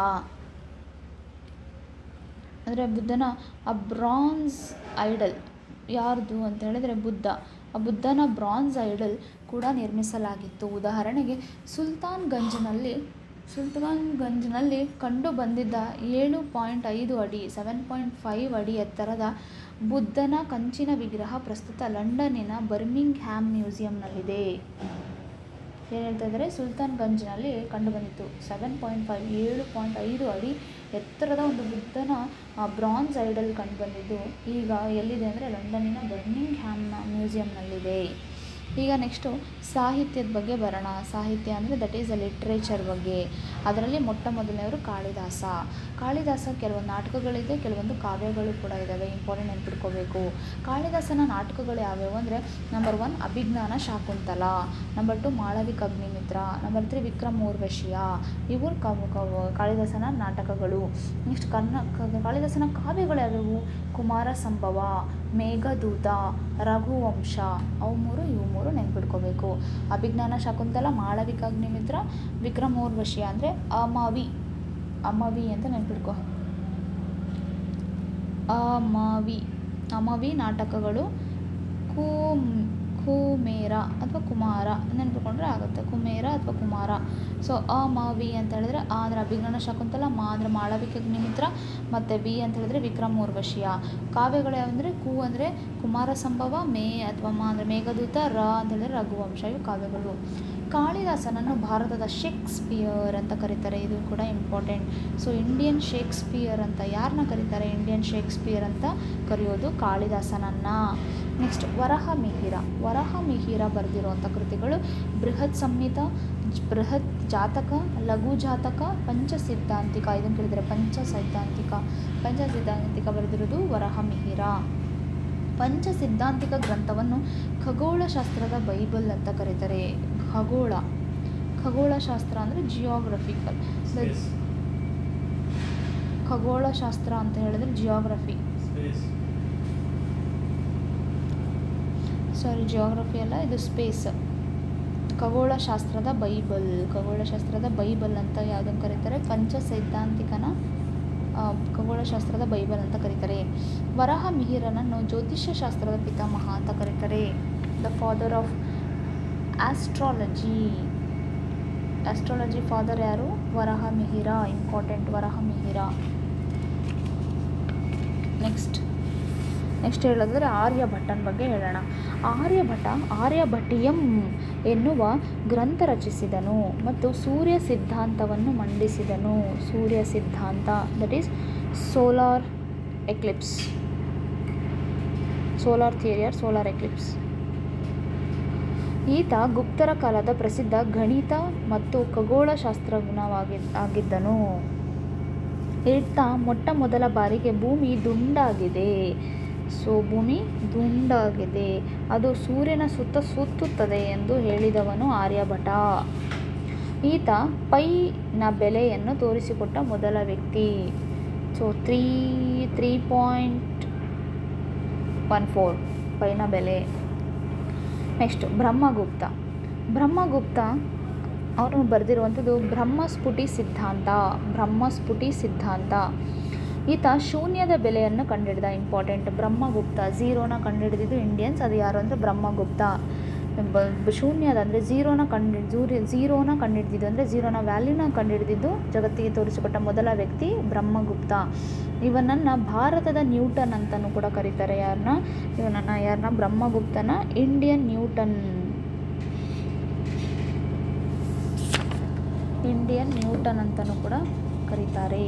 ಅಂದರೆ ಬುದ್ಧನ ಆ ಬ್ರಾನ್ಸ್ ಐಡಲ್ ಯಾರ್ದು ಅಂತ ಹೇಳಿದರೆ ಬುದ್ಧ ಆ ಬುದ್ಧನ ಬ್ರಾನ್ಸ್ ಐಡಲ್ ಕೂಡ ನಿರ್ಮಿಸಲಾಗಿತ್ತು ಉದಾಹರಣೆಗೆ ಸುಲ್ತಾನ್ಗಂಜ್ನಲ್ಲಿ ಸುಲ್ತಾನ್ಗಂಜ್ನಲ್ಲಿ ಕಂಡು ಬಂದಿದ್ದ ಏಳು ಪಾಯಿಂಟ್ ಐದು ಅಡಿ ಸೆವೆನ್ ಪಾಯಿಂಟ್ ಫೈವ್ ಅಡಿ ಎತ್ತರದ ಬುದ್ಧನ ಕಂಚಿನ ವಿಗ್ರಹ ಪ್ರಸ್ತುತ ಲಂಡನ್ನಿನ ಬರ್ಮಿಂಗ್ ಹ್ಯಾಮ್ ಮ್ಯೂಸಿಯಂನಲ್ಲಿದೆ ಏನು ಹೇಳ್ತಾ ಇದ್ದಾರೆ ಸುಲ್ತಾನ್ಗಂಜ್ನಲ್ಲಿ ಕಂಡುಬಂದಿತ್ತು ಸೆವೆನ್ ಪಾಯಿಂಟ್ ಫೈವ್ ಏಳು ಪಾಯಿಂಟ್ ಐದು ಅಡಿ ಎತ್ತರದ ಒಂದು ಬುದ್ಧನ ಬ್ರಾನ್ಸ್ ಐಡಲ್ ಕಂಡುಬಂದಿದ್ದು ಈಗ ಎಲ್ಲಿದೆ ಅಂದರೆ ಲಂಡನ್ನಿನ ಬರ್ನಿಂಗ್ ಹ್ಯಾಮ್ನ ಮ್ಯೂಸಿಯಂನಲ್ಲಿದೆ ಈಗ ನೆಕ್ಸ್ಟು ಸಾಹಿತ್ಯದ ಬಗ್ಗೆ ಬರೋಣ ಸಾಹಿತ್ಯ ಅಂದರೆ ದಟ್ ಈಸ್ ಅ ಲಿಟ್ರೇಚರ್ ಬಗ್ಗೆ ಅದರಲ್ಲಿ ಮೊಟ್ಟ ಮೊದಲನೆಯವರು ಕಾಳಿದಾಸ ಕಾಳಿದಾಸ ಕೆಲವೊಂದು ನಾಟಕಗಳಿದೆ ಕೆಲವೊಂದು ಕಾವ್ಯಗಳು ಕೂಡ ಇದ್ದಾವೆ ಇಂಪಾರ್ಟೆಂಟ್ ನೆನ್ಪಿಟ್ಕೋಬೇಕು ಕಾಳಿದಾಸನ ನಾಟಕಗಳು ಯಾವ್ಯಾವು ಅಂದರೆ number one Abhijnana Shakuntala number two Malavika Agnimitra number three Vikram ಊರ್ವಶಿಯ ಇವು ಕವ್ ಕವ್ ಕಾಳಿದಾಸನ ನಾಟಕಗಳು ನೆಕ್ಸ್ಟ್ ಕರ್ನ ಕ- ಕಾಳಿದಾಸನ ಕಾವ್ಯಗಳು ಯಾವ್ಯಾವು ಕುಮಾರ ಸಂಭವ ಮೇಘದೂತ ರಘುವಂಶ ಅವು ಮೂರು ಇವು ಮೂರು ನೆನ್ಪಿಟ್ಕೋಬೇಕು ಅಭಿಜ್ಞಾನ ಶಾಕುಂತಲ ಮಾಳವಿಕ ಅಗ್ನಿಮಿತ್ರ ವಿಕ್ರಮೋರ್ವಶಿ ಅಂದರೆ ಅಮವಿ ಅಮವಿ ಅಂತ ನೆನ್ಪಿಟ್ಕೋ ಅಮವಿ ಅಮವಿ ನಾಟಕಗಳು ಕೂಮ್ ಕುಮೇರ ಅಥವಾ ಕುಮಾರ ನೆನ್ಪಿಟ್ಕೊಂಡ್ರೆ ಆಗುತ್ತೆ ಕುಮೇರ ಅಥವಾ ಕುಮಾರ ಸೊ ಅ ಮ ವಿ ಅಂತ ಹೇಳಿದ್ರೆ ಆ ಅಂದರೆ ಅಭಿಜ್ಞಾನ ಶಾಕುಂತಲ ಮಾ ಅಂದರೆ ಮಾಳವಿಕ ಅಗ್ನಿಮಿತ್ರ ಮತ್ತು ವಿ ಅಂತ ಹೇಳಿದ್ರೆ ವಿಕ್ರಮ್ ಊರ್ವಶಿಯ ಕಾವ್ಯಗಳು ಯಾವಂದರೆ ಕು ಅಂದರೆ ಕುಮಾರ ಸಂಭವ ಮೇ ಅಥವಾ ಮಾ ಅಂದರೆ ಮೇಘದೂತ ರ ಅಂತ ಹೇಳಿದ್ರೆ ರಘುವಂಶ ಇವು ಕಾವ್ಯಗಳು ಕಾಳಿದಾಸನನ್ನು ಭಾರತದ ಶೇಕ್ಸ್ಪಿಯರ್ ಅಂತ ಕರೀತಾರೆ ಇದು ಕೂಡ ಇಂಪಾರ್ಟೆಂಟ್ ಸೊ ಇಂಡಿಯನ್ ಶೇಕ್ಸ್ಪಿಯರ್ ಅಂತ ಯಾರನ್ನ ಕರೀತಾರೆ ಇಂಡಿಯನ್ ಶೇಕ್ಸ್ಪಿಯರ್ ಅಂತ ಕರೆಯೋದು ಕಾಳಿದಾಸನನ್ನು ನೆಕ್ಸ್ಟ್ ವರಹ ಮಿಹಿರ ವರಹ ಮಿಹಿರ ಬರೆದಿರುವಂಥ ಕೃತಿಗಳು ಬೃಹತ್ ಸಂಹಿತ ಜ್- ಬೃಹತ್ ಜಾತಕ ಲಘು ಜಾತಕ ಪಂಚ ಸಿದ್ಧಾಂತಿಕ ಇದನ್ನು ಕೇಳಿದರೆ ಪಂಚ ಸೈದ್ಧಾಂತಿಕ ಪಂಚ ಸಿದ್ಧಾಂತಿಕ ಬರೆದಿರೋದು ವರಹ ಮಿಹಿರ ಪಂಚ ಸಿದ್ಧಾಂತಿಕ ಗ್ರಂಥವನ್ನು ಖಗೋಳಶಾಸ್ತ್ರದ ಬೈಬಲ್ ಅಂತ ಕರೀತಾರೆ ಖಗೋಳ ಖಗೋಳಶಾಸ್ತ್ರ ಅಂದರೆ ಜಿಯೋಗ್ರಫಿಕಲ್ Space. ಖಗೋಳಶಾಸ್ತ್ರ ಅಂತ ಹೇಳಿದ್ರೆ ಜಿಯೋಗ್ರಫಿ Space. ಸಾರಿ ಜಿಯೋಗ್ರಫಿ ಅಲ್ಲ ಇದು ಸ್ಪೇಸ್ ಖಗೋಳಶಾಸ್ತ್ರದ ಬೈಬಲ್ ಖಗೋಳಶಾಸ್ತ್ರದ ಬೈಬಲ್ ಅಂತ ಯಾವುದನ್ನು ಕರೀತಾರೆ ಪಂಚ ಸೈದ್ಧಾಂತಿಕನ ಆ, ಖಗೋಳಶಾಸ್ತ್ರದ ಬೈಬಲ್ ಅಂತ ಕರೀತಾರೆ ವರಹ ಮಿಹಿರನನ್ನು ಜ್ಯೋತಿಷ್ಯ ಶಾಸ್ತ್ರದ ಪಿತಾಮಹ ಅಂತ ಕರೀತಾರೆ the father of astrology astrology father ಯಾರು Varaha Mihira important Varaha Mihira next next ಹೇಳೋದಾದ್ರೆ ಆರ್ಯಭಟ್ಟನ ಬಗ್ಗೆ ಹೇಳೋಣ ಆರ್ಯಭಟ ಆರ್ಯಭಟಿಯಂ ಎನ್ನುವ ಗ್ರಂಥ ರಚಿಸಿದನು ಮತ್ತು ಸೂರ್ಯ ಸಿದ್ಧಾಂತವನ್ನು ಮಂಡಿಸಿದನು Surya Siddhanta that is solar eclipse solar theory solar eclipse ಈತ ಗುಪ್ತರ ಕಾಲದ ಪ್ರಸಿದ್ಧ ಗಣಿತ ಮತ್ತು ಖಗೋಳಶಾಸ್ತ್ರಜ್ಞವಾಗಿ ಆಗಿದ್ದನು ಈತ ಮೊಟ್ಟ ಮೊದಲ ಬಾರಿಗೆ ಭೂಮಿ ದುಂಡಾಗಿದೆ ಸೊ ಭೂಮಿ ದುಂಡಾಗಿದೆ ಅದು ಸೂರ್ಯನ ಸುತ್ತ ಸುತ್ತುತ್ತದೆ ಎಂದು ಹೇಳಿದವನು ಆರ್ಯಭಟ ಈತ ಪೈನ ಬೆಲೆಯನ್ನು ತೋರಿಸಿಕೊಟ್ಟ ಮೊದಲ ವ್ಯಕ್ತಿ so three three point one four ಪೈನ ಬೆಲೆ ನೆಕ್ಸ್ಟ್ ಬ್ರಹ್ಮಗುಪ್ತ ಬ್ರಹ್ಮಗುಪ್ತ ಅವನು ಬರೆದಿರುವಂಥದ್ದು ಬ್ರಹ್ಮಸ್ಫುಟಿ ಸಿದ್ಧಾಂತ ಬ್ರಹ್ಮಸ್ಫುಟಿ ಸಿದ್ಧಾಂತ ಈತ ಶೂನ್ಯದ ಬೆಲೆಯನ್ನು ಕಂಡುಹಿಡಿದ ಇಂಪಾರ್ಟೆಂಟ್ ಬ್ರಹ್ಮಗುಪ್ತ ಝೀರೋನ ಕಂಡುಹಿಡಿದಿದ್ದು ಇಂಡಿಯನ್ಸ್ ಅದು ಯಾರು ಅಂದರೆ ಬ್ರಹ್ಮಗುಪ್ತ ಬ ಶೂನ್ಯದ ಅಂದರೆ ಝೀರೋನ ಕಂಡು ಜೂರಿ ಝೀರೋನ ಕಂಡುಹಿಡಿದಿದ್ದು ಅಂದರೆ ಝೀರೋನ ವ್ಯಾಲ್ಯೂನ ಕಂಡುಹಿಡಿದಿದ್ದು ಜಗತ್ತಿಗೆ ತೋರಿಸಿಕೊಟ್ಟ ಮೊದಲ ವ್ಯಕ್ತಿ ಬ್ರಹ್ಮಗುಪ್ತ ಇವನನ್ನು ಭಾರತದ ನ್ಯೂಟನ್ ಅಂತಲೂ ಕೂಡ ಕರೀತಾರೆ ಯಾರನ್ನ ಇವನನ್ನು ಯಾರನ್ನ ಬ್ರಹ್ಮಗುಪ್ತನ ಇಂಡಿಯನ್ ನ್ಯೂಟನ್ ಇಂಡಿಯನ್ ನ್ಯೂಟನ್ ಅಂತಲೂ ಕೂಡ ಕರೀತಾರೆ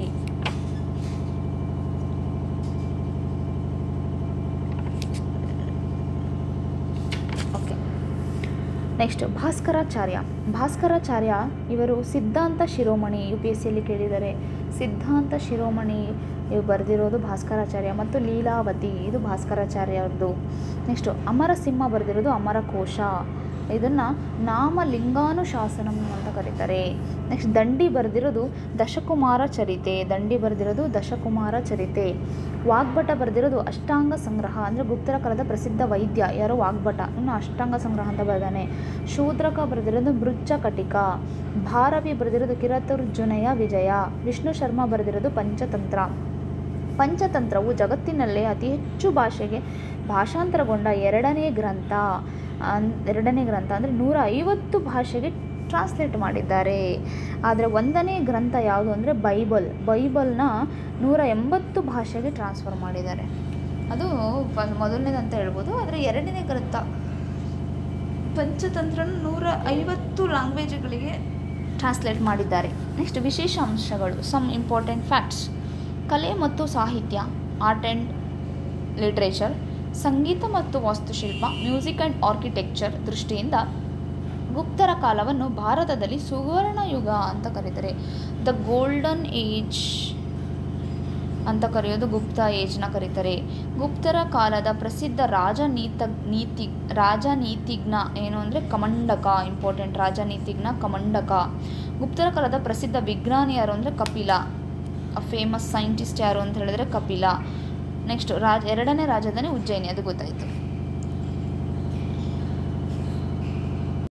ಓಕೆ ನೆಕ್ಸ್ಟ್ ಭಾಸ್ಕರಾಚಾರ್ಯ ಭಾಸ್ಕರಾಚಾರ್ಯ ಇವರು ಸಿದ್ಧಾಂತ ಶಿರೋಮಣಿ ಯು ಪಿ ಎಸ್ ಸಿಯಲ್ಲಿ ಕೇಳಿದ್ದಾರೆ ಸಿದ್ಧಾಂತ ಶಿರೋಮಣಿ ಇವು ಬರೆದಿರೋದು ಭಾಸ್ಕರಾಚಾರ್ಯ ಮತ್ತು ಲೀಲಾವತಿ ಇದು ಭಾಸ್ಕರಾಚಾರ್ಯ ಅವ್ರದ್ದು ನೆಕ್ಸ್ಟು ಅಮರಸಿಂಹ ಬರೆದಿರೋದು ಅಮರಕೋಶ ಇದನ್ನು ನಾಮಲಿಂಗಾನುಶಾಸನಂ ಅಂತ ಕರೀತಾರೆ ನೆಕ್ಸ್ಟ್ ದಂಡಿ ಬರೆದಿರೋದು ದಶಕುಮಾರ ಚರಿತೆ ದಂಡಿ ಬರೆದಿರೋದು ದಶಕುಮಾರ ಚರಿತೆ ವಾಗ್ಭಟ ಬರೆದಿರೋದು ಅಷ್ಟಾಂಗ ಸಂಗ್ರಹ ಅಂದರೆ ಗುಪ್ತರ ಕಾಲದ ಪ್ರಸಿದ್ಧ ವೈದ್ಯ ಯಾರೋ ವಾಗ್ಭಟ ಇನ್ನು ಅಷ್ಟಾಂಗ ಸಂಗ್ರಹ ಅಂತ ಬರೆದಾನೆ ಶೂದ್ರಕ ಬರೆದಿರೋದು ಮೃಚ್ಛ ಕಟಿಕ ಭಾರವಿ ಬರೆದಿರೋದು ಕಿರತುರ್ಜುನಯ ವಿಜಯ ವಿಷ್ಣು ಶರ್ಮಾ ಬರೆದಿರೋದು ಪಂಚತಂತ್ರ ಪಂಚತಂತ್ರವು ಜಗತ್ತಿನಲ್ಲೇ ಅತಿ ಹೆಚ್ಚು ಭಾಷೆಗೆ ಭಾಷಾಂತರಗೊಂಡ ಎರಡನೇ ಗ್ರಂಥ ಅನ್ ಎರಡನೇ ಗ್ರಂಥ ಅಂದರೆ ನೂರ ಐವತ್ತು ಭಾಷೆಗೆ ಟ್ರಾನ್ಸ್ಲೇಟ್ ಮಾಡಿದ್ದಾರೆ ಆದರೆ ಒಂದನೇ ಗ್ರಂಥ ಯಾವುದು ಅಂದರೆ ಬೈಬಲ್ ಬೈಬಲ್ನ ನೂರ ಎಂಬತ್ತು ಭಾಷೆಗೆ ಟ್ರಾನ್ಸ್ಫರ್ ಮಾಡಿದ್ದಾರೆ ಅದು ಫ ಮೊದಲನೇದಂತ ಹೇಳ್ಬೋದು ಆದರೆ ಎರಡನೇ ಗ್ರಂಥ ಪಂಚತಂತ್ರನ ನೂರ ಐವತ್ತು ಲ್ಯಾಂಗ್ವೇಜ್ಗಳಿಗೆ ಟ್ರಾನ್ಸ್ಲೇಟ್ ಮಾಡಿದ್ದಾರೆ ನೆಕ್ಸ್ಟ್ ವಿಶೇಷ ಅಂಶಗಳು ಸಮ್ ಇಂಪಾರ್ಟೆಂಟ್ ಫ್ಯಾಕ್ಟ್ಸ್ ಕಲೆ ಮತ್ತು ಸಾಹಿತ್ಯ ಆರ್ಟ್ ಆ್ಯಂಡ್ ಲಿಟ್ರೇಚರ್ ಸಂಗೀತ ಮತ್ತು ವಾಸ್ತುಶಿಲ್ಪ ಮ್ಯೂಸಿಕ್ ಆ್ಯಂಡ್ ಆರ್ಕಿಟೆಕ್ಚರ್ ದೃಷ್ಟಿಯಿಂದ ಗುಪ್ತರ ಕಾಲವನ್ನು ಭಾರತದಲ್ಲಿ ಸುವರ್ಣ ಯುಗ ಅಂತ ಕರೀತಾರೆ ದ ಗೋಲ್ಡನ್ ಏಜ್ ಅಂತ ಕರೆಯೋದು ಗುಪ್ತ ಏಜ್ನ ಕರೀತಾರೆ ಗುಪ್ತರ ಕಾಲದ ಪ್ರಸಿದ್ಧ ರಾಜನೀತ ನೀತಿ ರಾಜನೀತಿಜ್ಞ ಏನು ಅಂದರೆ ಕಮಂಡಕ ಇಂಪಾರ್ಟೆಂಟ್ ರಾಜನೀತಿಜ್ಞ ಕಮಂಡಕ ಗುಪ್ತರ ಕಾಲದ ಪ್ರಸಿದ್ಧ ವಿಜ್ಞಾನಿ ಯಾರು ಅಂದರೆ ಕಪಿಲ ಫೇಮಸ್ ಸೈಂಟಿಸ್ಟ್ ಯಾರು ಅಂತ ಹೇಳಿದ್ರೆ ಕಪಿಲ ನೆಕ್ಸ್ಟ್ ರಾಜ ಎರಡನೇ ರಾಜಧಾನಿ ಉಜ್ಜಯಿನಿ ಅದು ಗೊತ್ತಾಯಿತು